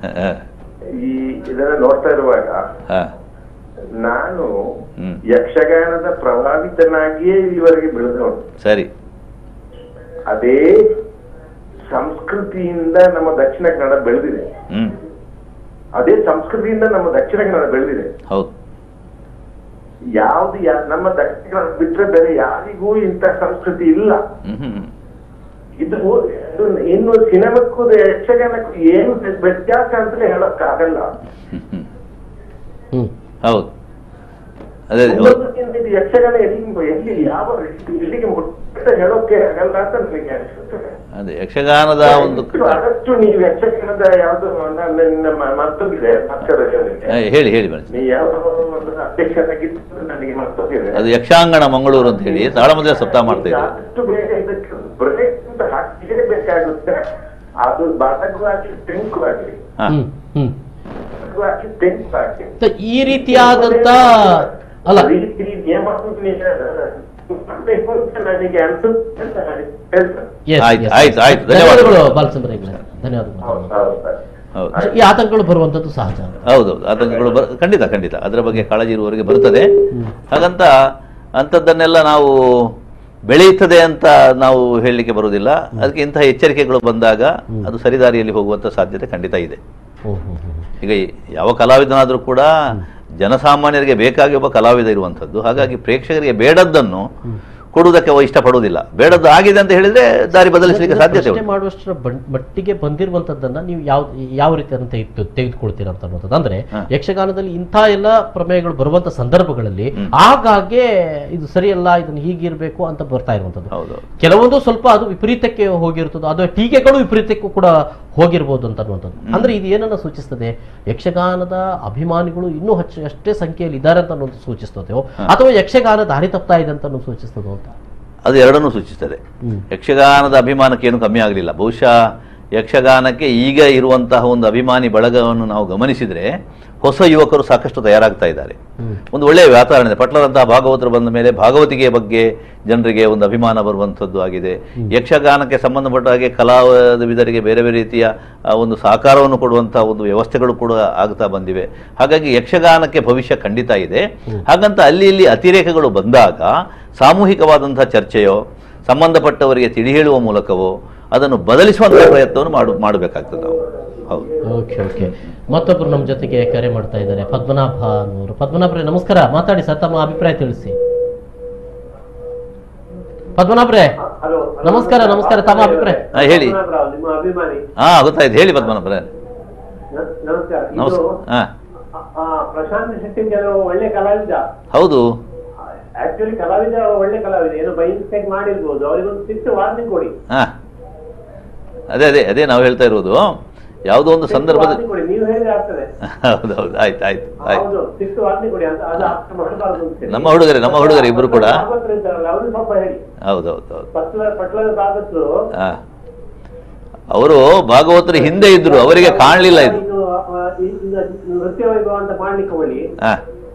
ಈ ಇದನ್ನ ನೋಡ್ತಾ ಇರುವಾಗ ಹಾ ನಾನು ಹ್ಮ್. ಯಕ್ಷಗಾನದ ಪ್ರಭಾವಿತನಾಗಿಯೇ ಇಲ್ಲಿವರೆಗೆ ಬೆಳೆದವನು ಸರಿ ಅದೇ ಸಂಸ್ಕೃತಿಯಿಂದ ನಮ್ಮ ದಕ್ಷಿಣ ಕನ್ನಡ ಬೆಳೆದಿದೆ ಹ್ಮ್ ಅದೇ ಸಂಸ್ಕೃತಿಯಿಂದ ನಮ್ಮ ದಕ್ಷಿಣ ಕನ್ನಡ ಬೆಳೆದಿದೆ ಹೌದು ಯಾವ್ದು ಯಾ- ನಮ್ಮ ದಕ್ಷಿಣ ಕನ್ನಡ ಬಿಟ್ರೆ ಬೇರೆ ಯಾರಿಗೂ ಇಂಥ ಸಂಸ್ಕೃತಿ ಇಲ್ಲ ಹ್ಮ್ ಹ್ಮ್ ಹ್ಮ್. ಇದು ಇದು ಇನ್ನು ಸಿನಿಮಕ್ಕೂ ಯಕ್ಷಗಾನಕ್ಕೂ ಏನು ವ್ಯತ್ಯಾಸ ಅಂತಲೇ ಹೇಳಕ್ ಆಗಲ್ಲ ಹ್ಮ್ ಹ್ಮ್. ಹ್ಮ್ ಹೌದು ಅದೇ ಅದೇ, ಹೌದು. ಒಂದಕ್ಕಿಂತ ಇದು ಯಕ್ಷಗಾನ ಎಲ್ಲಿ ಎಲ್ಲಿ ಯಾವ ಎಲ್ಲಿಗೆ ಮುಟ್ಟ ಹೇಳೋಕೆ ಆಗಲ್ಲ ಅಂತ ನನಗೆ ಅನಿಸುತ್ತದೆ ಅದೇ ಯಕ್ಷಗಾನದ ಒಂದು ಇದು ಆದಷ್ಟು ನೀವು ಯಕ್ಷಗಾನದ ಯಾವ್ದು ನನ್ನ ಮರ್ತೋಗಿದೆ ಮಾಸ್ಕರರಿಗೆ ಏ, ಹೇಳಿ ಹೇಳಿ ಮೇಡಮ್ ನೀವು ಯಾವ ಒಂದು ಅಧ್ಯಕ್ಷರಾಗಿದ್ದು ನನಗೆ ಮರ್ತೋಗಿದೆ ಅದು ಯಕ್ಷಾಂಗಣ ಮಂಗಳೂರು ಅಂತ ಹೇಳಿ ತಾಳಮದ್ಲೆ ಸಪ್ತಾಹ ಮಾಡ್ತಾ ಇದ್ದಾರೆ ಆದಷ್ಟು ಬೇಗ ಇದಕ್ಕೆ ಬ್ರೇಕ್ ಅಂತ ಹಾಕಿದ್ರೆ ಬೇಕಾಗುತ್ತೆ ಅದು ಬಾಟಕು ಹಾಕಿ ಟೆಂಕು ಹಾಕಿ ಹಾ ಹ್ಮ್ ಹ್ಮ್ ಬಾಟಕು ಹಾಕಿ ಟೆಂಕು ಹಾಕಿ ಸೊ ಈ ರೀತಿಯಾದಂತ ಅಲ್ಲ ರೀತಿ ನಿಯಮವನ್ನು ನೀವು ಮಾಡ್ಬೇಕು ಅಂತ ನನಗೆ ಅನ್ಸುತ್ತೆ ಅಂತ ನಾನು ಹೇಳ್ತೇನೆ Yes, ಆಯ್ತು, yes, ಆಯ್ತು, yes. ಆಯ್ತು. ಧನ್ಯವಾದಗಳು ಧನ್ಯವಾದಗಳು. ಬಾಲಚಂದ್ರ ಹೆಗ್ಡೆ. ಧನ್ಯವಾದಗಳು ಹೌದು ಹೌದು ಸರ್. ಹೌದು ಈ ಆತಂಕಗಳು ಬರುವಂತದ್ದು ಸಹಜ ಹೌದೌದು ಆತಂಕಗಳು ಬರ್ ಖಂಡಿತ ಖಂಡಿತ ಅದರ ಬಗ್ಗೆ ಕಾಳಜಿ ಇರುವವರೆಗೆ ಬರ್ತದೆ ಹಾಗಂತ ಅಂಥದ್ದನ್ನೆಲ್ಲ ನಾವು ಬೆಳೆಯುತ್ತದೆ ಅಂತ ನಾವು ಹೇಳಲಿಕ್ಕೆ ಬರುವುದಿಲ್ಲ ಅದಕ್ಕೆ ಇಂತಹ ಎಚ್ಚರಿಕೆಗಳು ಬಂದಾಗ ಅದು ಸರಿದಾರಿಯಲ್ಲಿ ಹೋಗುವಂಥ ಸಾಧ್ಯತೆ ಖಂಡಿತ ಇದೆ ಹ್ಮ್ ಹ್ಮ್ ಹ್ಮ್ ಈಗ ಯಾವ ಕಲಾವಿದನಾದರೂ ಕೂಡ ಜನಸಾಮಾನ್ಯರಿಗೆ ಬೇಕಾಗಿ ಒಬ್ಬ ಕಲಾವಿದ ಇರುವಂಥದ್ದು ಹಾಗಾಗಿ ಪ್ರೇಕ್ಷಕರಿಗೆ ಬೇಡದ್ದನ್ನು ಕೊಡುವುದಕ್ಕೆ ಅವ ಇಷ್ಟಪಡುವುದಿಲ್ಲ ಬೇಡದ್ದು ಆಗಿದೆ ಅಂತ ಹೇಳಿದ್ರೆ ದಾರಿ ಬದಲಿಸಲಿಕ್ಕೆ ಸಾಧ್ಯತೆ ಪ್ರಶ್ನೆ ಉಂಟು ಮಾಡುವಷ್ಟರ ಬಂ- ಮಟ್ಟಿಗೆ ಬಂದಿರುವಂತದ್ದನ್ನ ನೀವು ಯಾವ ಯಾವ ರೀತಿ ಅಂತ ತೆಗೆದು ತೆಗೆದುಕೊಳ್ತೀರಾ ಅಂತ ಅನ್ನೋದು ಅಂದ್ರೆ ಹಾ. ಯಕ್ಷಗಾನದಲ್ಲಿ ಇಂಥ ಎಲ್ಲ ಪ್ರಮೇಯಗಳು ಬರುವಂತ ಸಂದರ್ಭಗಳಲ್ಲಿ ಆಗಾಗ್ಗೆ ಇದು ಸರಿಯಲ್ಲ ಇದನ್ನ ಹೀಗಿರ್ಬೇಕು ಅಂತ ಬರ್ತಾ ಇರುವಂತದ್ದು ಹೌದು ಕೆಲವೊಂದು ಸ್ವಲ್ಪ ಅದು ವಿಪರೀತಕ್ಕೆ ಹೋಗಿರ್ತದೆ ಅದು ಟೀಕೆಗಳು ವಿಪರೀತಕ್ಕೂ ಕೂಡ ಹೋಗಿರ್ಬೋದು ಅಂತ ಅನ್ನುವಂಥದ್ದು ಅಂದ್ರೆ ಇದು ಏನನ್ನ ಸೂಚಿಸ್ತದೆ ಯಕ್ಷಗಾನದ ಅಭಿಮಾನಿಗಳು ಇನ್ನೂ ಹೆಚ್ಚು ಅಷ್ಟೇ ಸಂಖ್ಯೆಯಲ್ಲಿ ಇದ್ದಾರೆ ಅಂತ ಅನ್ನೋದು ಸೂಚಿಸ್ತದೆಯೋ ಅಥವಾ ಯಕ್ಷಗಾನ ದಾರಿ ತಪ್ತಾ ಇದೆ ಅಂತ ಅನ್ನೋದು ಸೂಚಿಸ್ತದೋ ಅಂತ ಅದು ಎರಡನ್ನೂ ಸೂಚಿಸ್ತದೆ ಹ್ಮ್. ಯಕ್ಷಗಾನದ ಅಭಿಮಾನಕ್ಕೆ ಏನು ಕಮ್ಮಿ ಆಗಲಿಲ್ಲ ಬಹುಶಃ ಯಕ್ಷಗಾನಕ್ಕೆ ಈಗ ಇರುವಂತಹ ಒಂದು ಅಭಿಮಾನಿ ಬಳಗವನ್ನು ನಾವು ಗಮನಿಸಿದರೆ ಹೊಸ ಯುವಕರು ಸಾಕಷ್ಟು ತಯಾರಾಗ್ತಾ ಇದ್ದಾರೆ ಒಂದು ಒಳ್ಳೆಯ ವಾತಾವರಣ ಇದೆ ಪಟ್ಲರಂತಹ ಭಾಗವತರು ಬಂದ ಮೇಲೆ ಭಾಗವತಿಗೆ ಬಗ್ಗೆ ಜನರಿಗೆ ಒಂದು ಅಭಿಮಾನ ಬರುವಂಥದ್ದು ಆಗಿದೆ ಯಕ್ಷಗಾನಕ್ಕೆ ಸಂಬಂಧಪಟ್ಟ ಹಾಗೆ ಕಲಾವಿದರಿಗೆ ಬೇರೆ ಬೇರೆ ರೀತಿಯ ಆ, ಒಂದು ಸಹಕಾರವನ್ನು ಕೊಡುವಂತಹ ಒಂದು ವ್ಯವಸ್ಥೆಗಳು ಕೂಡ ಆಗ್ತಾ ಬಂದಿವೆ ಹಾಗಾಗಿ ಯಕ್ಷಗಾನಕ್ಕೆ ಭವಿಷ್ಯ ಖಂಡಿತ ಇದೆ ಹಾಗಂತ ಅಲ್ಲಿ ಇಲ್ಲಿ ಅತಿರೇಕಗಳು ಬಂದಾಗ ಸಾಮೂಹಿಕವಾದಂತಹ ಚರ್ಚೆಯೋ ಸಂಬಂಧಪಟ್ಟವರಿಗೆ ತಿಳಿ ಹೇಳುವ ಮೂಲಕವೋ ಅದನ್ನು ಬದಲಿಸುವಂತಹ ಪ್ರಯತ್ನವನ್ನು ಮಾಡು ಮಾಡಬೇಕಾಗ್ತದೆ ನಾವು ಹೌದು ಓಕೆ ಓಕೆ ಮತ್ತೊಬ್ರು ನಮ್ಮ ಜೊತೆಗೆ ಕರೆ ಮಾಡ್ತಾ ಇದ್ದಾರೆ ಪದ್ಮನಾಭ ಅನ್ನೋರು ಪದ್ಮನಾಭರೇ ನಮಸ್ಕಾರ ಮಾತಾಡಿ ಸರ್ ತಮ್ಮ ಅಭಿಪ್ರಾಯ ತಿಳಿಸಿ ಪದ್ಮನಾಭರೇ ಹಲೋ ನಮಸ್ಕಾರ ನಮಸ್ಕಾರ ತಮ್ಮ ಅಭಿಪ್ರಾಯ ಹಾ, ಹೇಳಿ ಪದ್ಮನಾಭರಾವ್, ನಿಮ್ಮ ಅಭಿಮಾನಿ ಹಾ ಗೊತ್ತಾಯ್ತು ಹೇಳಿ ಪದ್ಮನಾಭರೇ ನ- ನಮಸ್ಕಾರ ಇದು ನಮಸ್ಕಾರ ಹಾ ಆ, ಪ್ರಶಾಂತ್ ಶೆಟ್ಟಿ ಕೆಲವು ಒಳ್ಳೆ ಕಲಾವಿದ ಹೌದು ಆಕ್ಚುಲಿ ಕಲಾವಿದ ಒಳ್ಳೆ ಕಲಾವಿದ ಏನೋ ಬೈ ಮಿಸ್ಟೇಕ್ ಮಾಡಿರ್ಬೋದು ಅವರಿಗೊಂದು ಸಿಕ್ಸ್ ವಾರ್ನಿಂಗ್ ಕೊಡಿ ಹಾ ಅದೇ ಅದೇ ಅದೇ ನಾವು ಹೇಳ್ತಾ ಇರೋದು ಯಾವುದೋ ಒಂದು Six ಸಂದರ್ಭದ warning ಕೊಡಿ ನೀವು ಹೇಳಿದ್ರೆ ಆಗ್ತದೆ ಹೌದು ಹೌದು ಆಯ್ತು ಆಯ್ತು ಆಯ್ತು ಹೌದು ಸಿಕ್ಸ್ ವಾರ್ನಿಂಗ್ ಕೊಡಿ ಅಂತ ಅದು ಅರ್ಥ ಮಾಡಬಾರದು ಅಂತೇಳಿ. ನಮ್ಮ ಹುಡುಗರೇ ನಮ್ಮ ಹುಡುಗರೇ ಇಬ್ರು ಕೂಡ ಭಾಗವತರು ಇದ್ದಾರಲ್ಲ, ಅವರು ಸ್ವಲ್ಪ ಹೇಳಿ ಹೌದು ಹೌದು ಹೌದು ಪಟ್ಲ ಪಟ್ಲದ ಭಾಗತ್ತು ಹಾ ಅವರು ಭಾಗವತರು ಹಿಂದೆ ಇದ್ರು ಅವರಿಗೆ ಕಾಣಲಿಲ್ಲ ಇದು ಇದು, ಆ, ಈ- ಇದು ನೃತ್ಯ ವೈಭವ ಅಂತ ಮಾಡ್ಲಿಕ್ಕೆ ಹೋಗಿ ಹಾ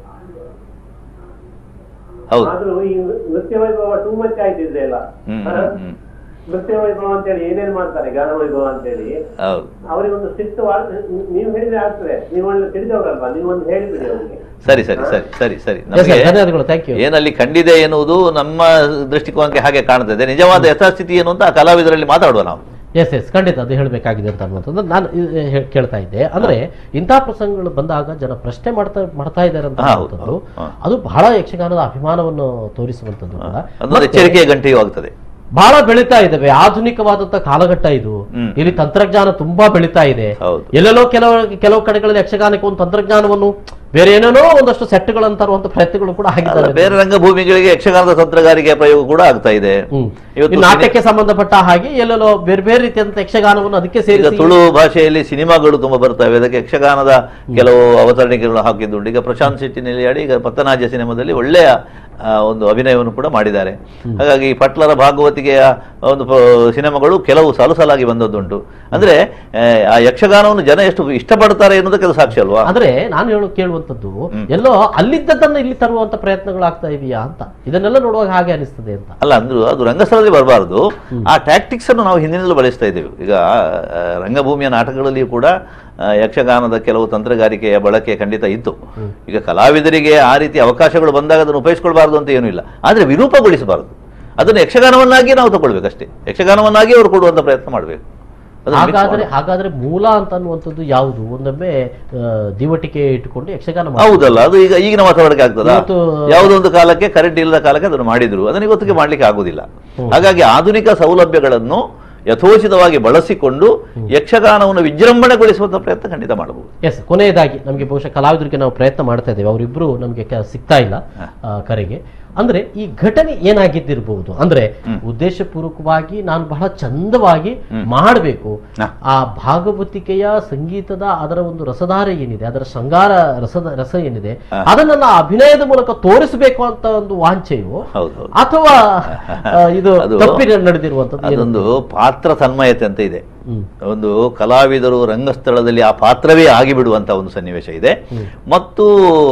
ಹೌದು ಆದ್ರೂ ಈ ನೃತ್ಯ ವೈಭವ ಟೂ ಮಚ್ ಆಯ್ತಿದೆ ಎಲ್ಲ ಹ್ಮ್ ಹಾ? ಹ್ಮ್, ಹ್ಮ್ ನೃತ್ಯ ವೈಭವ ಅಂತೇಳಿ ಏನೇನ್ ಮಾಡ್ತಾರೆ ಗಾನ ವೈಭವ ಅಂತೇಳಿ ಹೌದು ಅವರಿಗೊಂದು ಶಿಸ್ತು ವಾರ್- ನೀವು ಹೇಳಿದ್ರೆ ಆಗ್ತದೆ ನೀವು ಒಳ್ಳೆ ತಿಳಿದವರಲ್ವಾ ನೀವು ಒಂದು ಹೇಳಿಬಿಡಿ ಅವರಿಗೆ ಸರಿ ಸರಿ ಸರಿ ಸರಿ ಸರಿ Yes, sir. ನಮಗೆ ಧನ್ಯವಾದಗಳು ಥ್ಯಾಂಕ್ ಯು ಏನಲ್ಲಿ ಕಂಡಿದೆ ಎನ್ನುವುದು ನಮ್ಮ ದೃಷ್ಟಿಕೋನಕ್ಕೆ ಹಾಗೆ ಕಾಣ್ತದೆ ನಿಜವಾದ ಯಥಾಸ್ಥಿತಿ ಏನು ಅಂತ ಆ ಕಲಾವಿದರಲ್ಲಿ ಮಾತಾಡುವ ನಾವು ಎಸ್ ಎಸ್ ಖಂಡಿತ ಅದು ಹೇಳಬೇಕಾಗಿದೆ ಅಂತ ಅನ್ನುವಂಥದ್ದು ನಾನು ಇ- ಹೇ- ಕೇಳ್ತಾ ಇದ್ದೆ ಅಂದ್ರೆ ಇಂತಹ ಪ್ರಸಂಗಗಳು ಬಂದಾಗ ಜನ ಪ್ರಶ್ನೆ ಮಾಡ್ತಾ ಮಾಡ್ತಾ ಇದ್ದಾರೆ ಅಂತ ಹಾ, ಹೌದು, ಅನ್ನುವಂಥದ್ದು ಹಾ. ಅದು ಬಹಳ ಯಕ್ಷಗಾನದ ಅಭಿಮಾನವನ್ನು ತೋರಿಸುವಂಥದ್ದು ಕೂಡ ಅದೊಂದು ಮತ್ತೆ ಎಚ್ಚರಿಕೆಯ ಗಂಟೆಯೂ ಆಗ್ತದೆ ಬಹಳ ಬೆಳೀತಾ ಇದ್ದಾವೆ ಆಧುನಿಕವಾದಂತ ಕಾಲಘಟ್ಟ ಇದು ಹ್ಮ್. ಇಲ್ಲಿ ತಂತ್ರಜ್ಞಾನ ತುಂಬಾ ಬೆಳೀತಾ ಇದೆ ಹೌದು. ಎಲ್ಲೆಲ್ಲೋ ಕೆಲವು ಕೆಲವು ಕಡೆಗಳಲ್ಲಿ ಯಕ್ಷಗಾನಕ್ಕೆ ಒಂದು ತಂತ್ರಜ್ಞಾನವನ್ನು ಬೇರೆ ಏನೇನೋ ಒಂದಷ್ಟು ಸೆಟ್ಗಳನ್ನು ತರುವಂತ ಪ್ರಯತ್ನಗಳು ಕೂಡ ಅಲ್ಲ, ಆಗಿದ್ದಾವೆ ಬೇರೆ ರಂಗಭೂಮಿಗಳಿಗೆ ಯಕ್ಷಗಾನದ ತಂತ್ರಗಾರಿಕೆಯ ಪ್ರಯೋಗ ಕೂಡ ಆಗ್ತಾ ಇದೆ ಹ್ಮ್. ಇವತ್ತು ಈ ನಾಟ್ಯಕ್ಕೆ ಸಂಬಂಧಪಟ್ಟ ಹಾಗೆ ಎಲ್ಲೆಲ್ಲೋ ಬೇರೆ ಬೇರೆ ರೀತಿಯಾದಂತ ಯಕ್ಷಗಾನವನ್ನು ಅದಕ್ಕೆ ಈಗ ಸೇರಿಸಿ ತುಳು ಭಾಷೆಯಲ್ಲಿ ಸಿನಿಮಾಗಳು ತುಂಬಾ ಬರ್ತವೆ ಅದಕ್ಕೆ ಯಕ್ಷಗಾನದ ಕೆಲವು ಅವತರಣಿಕೆಗಳನ್ನು ಹಾಕಿದ್ದುಂಟು ಈಗ ಪ್ರಶಾಂತ್ ಶೆಟ್ಟಿ ನಿಲಿಯಾಡಿ ಈಗ ಪತ್ತನಾಜ್ಯ ಸಿನಿಮಾದಲ್ಲಿ ಒಳ್ಳೆಯ ಆ, ಒಂದು ಅಭಿನಯವನ್ನು ಕೂಡ ಮಾಡಿದ್ದಾರೆ ಹಾಗಾಗಿ ಪಟ್ಲರ ಭಾಗವತಿಗೆಯ ಒಂದು ಪ- ಸಿನಿಮಾಗಳು ಕೆಲವು ಸಾಲು ಸಾಲಾಗಿ ಬಂದದ್ದುಂಟು ಅಂದ್ರೆ ಆ, ಆ ಯಕ್ಷಗಾನವನ್ನು ಜನ ಎಷ್ಟು ಇಷ್ಟಪಡ್ತಾರೆ ಎನ್ನುವುದಕ್ಕೆ ಅದು ಸಾಕ್ಷಿ ಅಲ್ವಾ ಆದ್ರೆ ನಾನು ಹೇಳು ಕೇಳುವಂತದ್ದು ಹ್ಮ್. ಎಲ್ಲೋ ಅಲ್ಲಿದ್ದದನ್ನ ಇಲ್ಲಿ ತರುವಂತ ಪ್ರಯತ್ನಗಳು ಆಗ್ತಾ ಇದೆಯಾ ಅಂತ ಇದನ್ನೆಲ್ಲ ನೋಡುವಾಗ ಹಾಗೆ ಅನಿಸ್ತದೆ ಅಂತ ಅಲ್ಲ ಅಂದ್ರು ಅದು ರಂಗಸ್ಥಳದಲ್ಲಿ ಬರಬಾರದು ಆ ಟ್ಯಾಕ್ಟಿಕ್ಸ್ ಅನ್ನು ನಾವು ಹಿಂದಿನಿಂದಲೂ ಬಳಸ್ತಾ ಇದ್ದೇವೆ ಈಗ ಆ, ರಂಗಭೂಮಿಯ ನಾಟಕಗಳಲ್ಲಿಯೂ ಕೂಡ ಆ, ಯಕ್ಷಗಾನದ ಕೆಲವು ತಂತ್ರಗಾರಿಕೆಯ ಬಳಕೆ ಖಂಡಿತ ಇತ್ತು ಈಗ ಕಲಾವಿದರಿಗೆ ಆ ರೀತಿ ಅವಕಾಶಗಳು ಬಂದಾಗ ಅದನ್ನು ಉಪಯೋಗಿಸ್ಕೊಳ್ಬಾರ್ದು ಅಂತ ಏನೂ ಇಲ್ಲ ಆದರೆ ವಿರೂಪಗೊಳಿಸಬಾರದು ಅದನ್ನು ಯಕ್ಷಗಾನವನ್ನಾಗಿ ನಾವು ತಗೊಳ್ಬೇಕಷ್ಟೇ ಯಕ್ಷಗಾನವನ್ನಾಗಿ ಅವರು ಕೊಡುವಂತ ಪ್ರಯತ್ನ ಮಾಡಬೇಕು ಹಾಗಾದ್ರೆ ಹಾಗಾದ್ರೆ ಮೂಲ ಅಂತ ಅನ್ನುವಂಥದ್ದು ಯಾವುದು ಒಂದೊಮ್ಮೆ ಆ, ದಿವಟಿಕೆ ಇಟ್ಟುಕೊಂಡು ಯಕ್ಷಗಾನ ಮಾಡ್ತಾರೆ. ಹೌದಲ್ಲ ಅದು ಈಗ ಈಗಿನ ವಾತಾವರಣಕ್ಕೆ ಆಗ್ತದ ಇವತ್ತು- ಯಾವುದೋ ಒಂದು ಕಾಲಕ್ಕೆ ಕರೆಂಟ್ ಇಲ್ಲದ ಕಾಲಕ್ಕೆ ಅದನ್ನು ಮಾಡಿದ್ರು ಅದನ್ನು ಇವತ್ತಿಗೆ ಮಾಡ್ಲಿಕ್ಕೆ ಆಗುದಿಲ್ಲ ಹಾಗಾಗಿ ಆಧುನಿಕ ಸೌಲಭ್ಯಗಳನ್ನು ಯಥೋಚಿತವಾಗಿ ಬಳಸಿಕೊಂಡು ಯಕ್ಷಗಾನವನ್ನು ವಿಜೃಂಭಣೆಗೊಳಿಸುವಂತ ಪ್ರಯತ್ನ ಖಂಡಿತ ಮಾಡಬಹುದು ಎಸ್ ಕೊನೆಯದಾಗಿ ನಮಗೆ ಬಹುಶಃ ಕಲಾವಿದರಿಗೆ ನಾವು ಪ್ರಯತ್ನ ಮಾಡ್ತಾ ಇದ್ದೇವೆ ಅವರಿಬ್ರು ನಮಗೆ ಕ- ಸಿಗ್ತಾ ಇಲ್ಲ ಆ, ಕರೆಗೆ ಅಂದ್ರೆ ಈ ಘಟನೆ ಏನಾಗಿದ್ದಿರಬಹುದು ಅಂದ್ರೆ ಉದ್ದೇಶಪೂರ್ವಕವಾಗಿ ನಾನು ಬಹಳ ಚಂದವಾಗಿ ಮಾಡಬೇಕು ಹ. ಆ ಭಾಗವತಿಕೆಯ ಸಂಗೀತದ ಅದರ ಒಂದು ರಸಧಾರೆ ಏನಿದೆ ಅದರ ಶೃಂಗಾರ ರಸದ ರಸ ಏನಿದೆ ಹ. ಅದನ್ನ ನಾನು ಅಭಿನಯದ ಮೂಲಕ ತೋರಿಸಬೇಕು ಅಂತ ಒಂದು ವಾಂಛೆಯು ಹೌದು ಹೌದು ಅಥವಾ ಆ, ಇದು ಅದು- ತಪ್ಪಿ ನಡೆದಿರುವಂತದ್ದು ಏನು? ಅದೊಂದು ಪಾತ್ರ ತನ್ಮಯತೆ ಅಂತ ಇದೆ ಹ್ಮ್. ಒಂದು ಕಲಾವಿದರು ರಂಗಸ್ಥಳದಲ್ಲಿ ಆ ಪಾತ್ರವೇ ಆಗಿಬಿಡುವಂತ ಒಂದು ಸನ್ನಿವೇಶ ಇದೆ ಮತ್ತು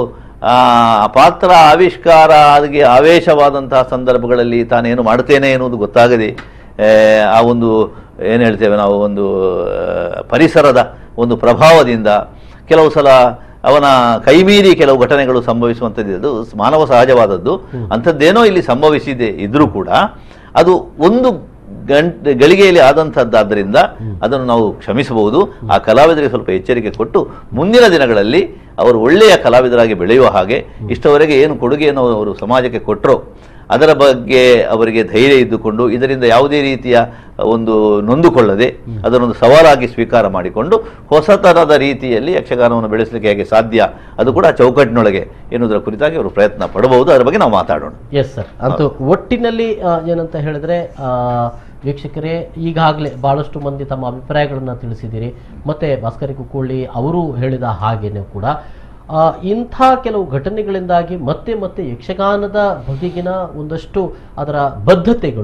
ಆ ಪಾತ್ರ ಆವಿಷ್ಕಾರ ಅದಕ್ಕೆ ಆವೇಶವಾದಂತಹ ಸಂದರ್ಭಗಳಲ್ಲಿ ತಾನೇನು ಮಾಡ್ತೇನೆ ಎನ್ನುವುದು ಗೊತ್ತಾಗದೆ ಆ, ಆ ಒಂದು ಏನು ಹೇಳ್ತೇವೆ ನಾವು ಒಂದು ಆ, ಪರಿಸರದ ಒಂದು ಪ್ರಭಾವದಿಂದ ಕೆಲವು ಸಲ ಅವನ ಕೈಮೀರಿ ಕೆಲವು ಘಟನೆಗಳು ಸಂಭವಿಸುವಂಥದ್ದು ಇದು ಮಾನವ ಸಹಜವಾದದ್ದು ಅಂಥದ್ದೇನೋ ಇಲ್ಲಿ ಸಂಭವಿಸಿದೆ ಇದ್ರೂ ಕೂಡ ಅದು ಒಂದು ಗಂಟೆ ಗಳಿಗೆಯಲ್ಲಿ ಆದಂಥದ್ದಾದ್ದರಿಂದ ಅದನ್ನು ನಾವು ಕ್ಷಮಿಸಬಹುದು ಆ ಕಲಾವಿದರಿಗೆ ಸ್ವಲ್ಪ ಎಚ್ಚರಿಕೆ ಕೊಟ್ಟು ಮುಂದಿನ ದಿನಗಳಲ್ಲಿ ಅವರು ಒಳ್ಳೆಯ ಕಲಾವಿದರಾಗಿ ಬೆಳೆಯುವ ಹಾಗೆ ಇಷ್ಟವರೆಗೆ ಏನು ಕೊಡುಗೆಯನ್ನು ಅವರು ಸಮಾಜಕ್ಕೆ ಕೊಟ್ಟರೋ ಅದರ ಬಗ್ಗೆ ಅವರಿಗೆ ಧೈರ್ಯ ಇದ್ದುಕೊಂಡು ಇದರಿಂದ ಯಾವುದೇ ರೀತಿಯ ಒಂದು ನೊಂದುಕೊಳ್ಳದೆ ಅದನ್ನೊಂದು ಸವಾಲಾಗಿ ಸ್ವೀಕಾರ ಮಾಡಿಕೊಂಡು ಹೊಸತನದ ರೀತಿಯಲ್ಲಿ ಯಕ್ಷಗಾನವನ್ನು ಬೆಳೆಸಲಿಕ್ಕೆ ಹೇಗೆ ಸಾಧ್ಯ ಅದು ಕೂಡ ಚೌಕಟ್ಟಿನೊಳಗೆ ಎನ್ನುವುದರ ಕುರಿತಾಗಿ ಅವರು ಪ್ರಯತ್ನ ಪಡಬಹುದು ಅದರ ಬಗ್ಗೆ ನಾವು ಮಾತಾಡೋಣ ಎಸ್ ಸರ್ ಅಂತೂ ಒಟ್ಟಿನಲ್ಲಿ ಆ, ಏನಂತ ಹೇಳಿದ್ರೆ ಆ, ವೀಕ್ಷಕರೇ ಈಗಾಗಲೇ ಬಹಳಷ್ಟು ಮಂದಿ ತಮ್ಮ ಅಭಿಪ್ರಾಯಗಳನ್ನು ತಿಳಿಸಿದ್ದೀರಿ ಮತ್ತೆ ಭಾಸ್ಕರಿ ಕುಕ್ಕೋಳ್ಳಿ ಅವರು ಹೇಳಿದ ಹಾಗೇನೆ ಕೂಡ ಆ, ಇಂಥ ಕೆಲವು ಘಟನೆಗಳಿಂದಾಗಿ ಮತ್ತೆ ಮತ್ತೆ ಯಕ್ಷಗಾನದ ಬಗೆಗಿನ ಒಂದಷ್ಟು ಅದರ ಬದ್ಧತೆಗಳು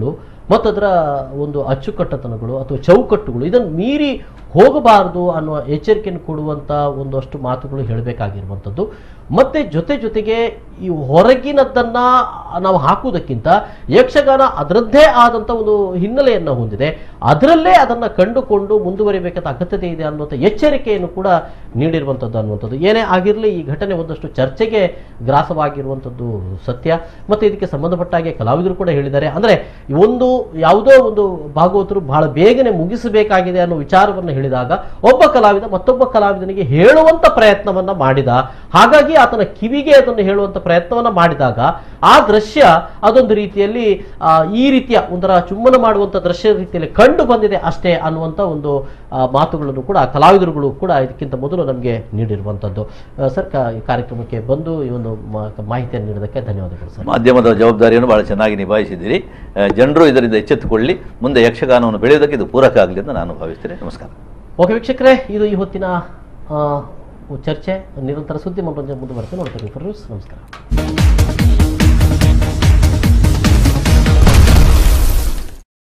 ಮತ್ತು ಅದರ ಒಂದು ಅಚ್ಚುಕಟ್ಟತನಗಳು ಅಥವಾ ಚೌಕಟ್ಟುಗಳು ಇದನ್ನು ಮೀರಿ ಹೋಗಬಾರದು ಅನ್ನುವ ಎಚ್ಚರಿಕೆಯನ್ನು ಕೊಡುವಂಥ ಒಂದಷ್ಟು ಮಾತುಗಳು ಹೇಳಬೇಕಾಗಿರುವಂಥದ್ದು ಮತ್ತೆ ಜೊತೆ ಜೊತೆಗೆ ಈ ಹೊರಗಿನದ್ದನ್ನ ನಾವು ಹಾಕುವುದಕ್ಕಿಂತ ಯಕ್ಷಗಾನ ಅದರದ್ದೇ ಆದಂಥ ಒಂದು ಹಿನ್ನೆಲೆಯನ್ನು ಹೊಂದಿದೆ ಅದರಲ್ಲೇ ಅದನ್ನು ಕಂಡುಕೊಂಡು ಮುಂದುವರಿಬೇಕಾದ ಅಗತ್ಯತೆ ಇದೆ ಅನ್ನುವಂಥ ಎಚ್ಚರಿಕೆಯನ್ನು ಕೂಡ ನೀಡಿರುವಂಥದ್ದು ಅನ್ನುವಂಥದ್ದು ಏನೇ ಆಗಿರಲಿ ಈ ಘಟನೆ ಒಂದಷ್ಟು ಚರ್ಚೆಗೆ ಗ್ರಾಸವಾಗಿರುವಂಥದ್ದು ಸತ್ಯ ಮತ್ತು ಇದಕ್ಕೆ ಸಂಬಂಧಪಟ್ಟ ಹಾಗೆ ಕಲಾವಿದರು ಕೂಡ ಹೇಳಿದ್ದಾರೆ ಅಂದರೆ ಒಂದು ಯಾವುದೋ ಒಂದು ಭಾಗವತರು ಬಹಳ ಬೇಗನೆ ಮುಗಿಸಬೇಕಾಗಿದೆ ಅನ್ನೋ ವಿಚಾರವನ್ನು ಹೇಳಿದಾಗ ಒಬ್ಬ ಕಲಾವಿದ ಮತ್ತೊಬ್ಬ ಕಲಾವಿದನಿಗೆ ಹೇಳುವಂತ ಪ್ರಯತ್ನವನ್ನ ಮಾಡಿದ ಹಾಗಾಗಿ ಆತನ ಕಿವಿಗೆ ಅದನ್ನು ಹೇಳುವಂತ ಪ್ರಯತ್ನವನ್ನ ಮಾಡಿದಾಗ ಆ ದೃಶ್ಯ ಅದೊಂದು ರೀತಿಯಲ್ಲಿ ಆ, ಈ ರೀತಿಯ ಒಂಥರ ಚುಮ್ಮನ ಮಾಡುವಂತ ದೃಶ್ಯ ರೀತಿಯಲ್ಲಿ ಕಂಡು ಬಂದಿದೆ ಅಷ್ಟೇ ಅನ್ನುವಂತ ಒಂದು ಆ, ಮಾತುಗಳನ್ನು ಕೂಡ ಕಲಾವಿದರುಗಳು ಕೂಡ ಇದಕ್ಕಿಂತ ಮೊದಲು ನಮಗೆ ನೀಡಿರುವಂತದ್ದು ಆ, ಸರ್ ಕ- ಈ ಕಾರ್ಯಕ್ರಮಕ್ಕೆ ಬಂದು ಈ ಒಂದು ಮಾ- ಮಾಹಿತಿಯನ್ನು ನೀಡೋದಕ್ಕೆ ಧನ್ಯವಾದಗಳು ಸರ್ ಮಾಧ್ಯಮದ ಜವಾಬ್ದಾರಿಯನ್ನು ಬಹಳ ಚೆನ್ನಾಗಿ ನಿಭಾಯಿಸಿದ್ದೀರಿ ಜನರು ಇದರಿಂದ ಎಚ್ಚೆತ್ತುಕೊಳ್ಳಿ ಮುಂದೆ ಯಕ್ಷಗಾನವನ್ನು ಬೆಳೆಯೋದಕ್ಕೆ ಇದು ಪೂರಕ ಆಗಲಿ ಅಂತ ನಾನು ಭಾವಿಸ್ತೇನೆ ನಮಸ್ಕಾರ ಓಕೆ ವೀಕ್ಷಕರೇ ಇದು ಈ ಹೊತ್ತಿನ ಆ, ಚರ್ಚೆ ನಿರಂತರ ಸುದ್ದಿ ಮನೋರಂಜನೆ ಮುಂದುವರೆದು ನೋಡ್ತೀವಿ ಫರ್ ನಮಸ್ಕಾರ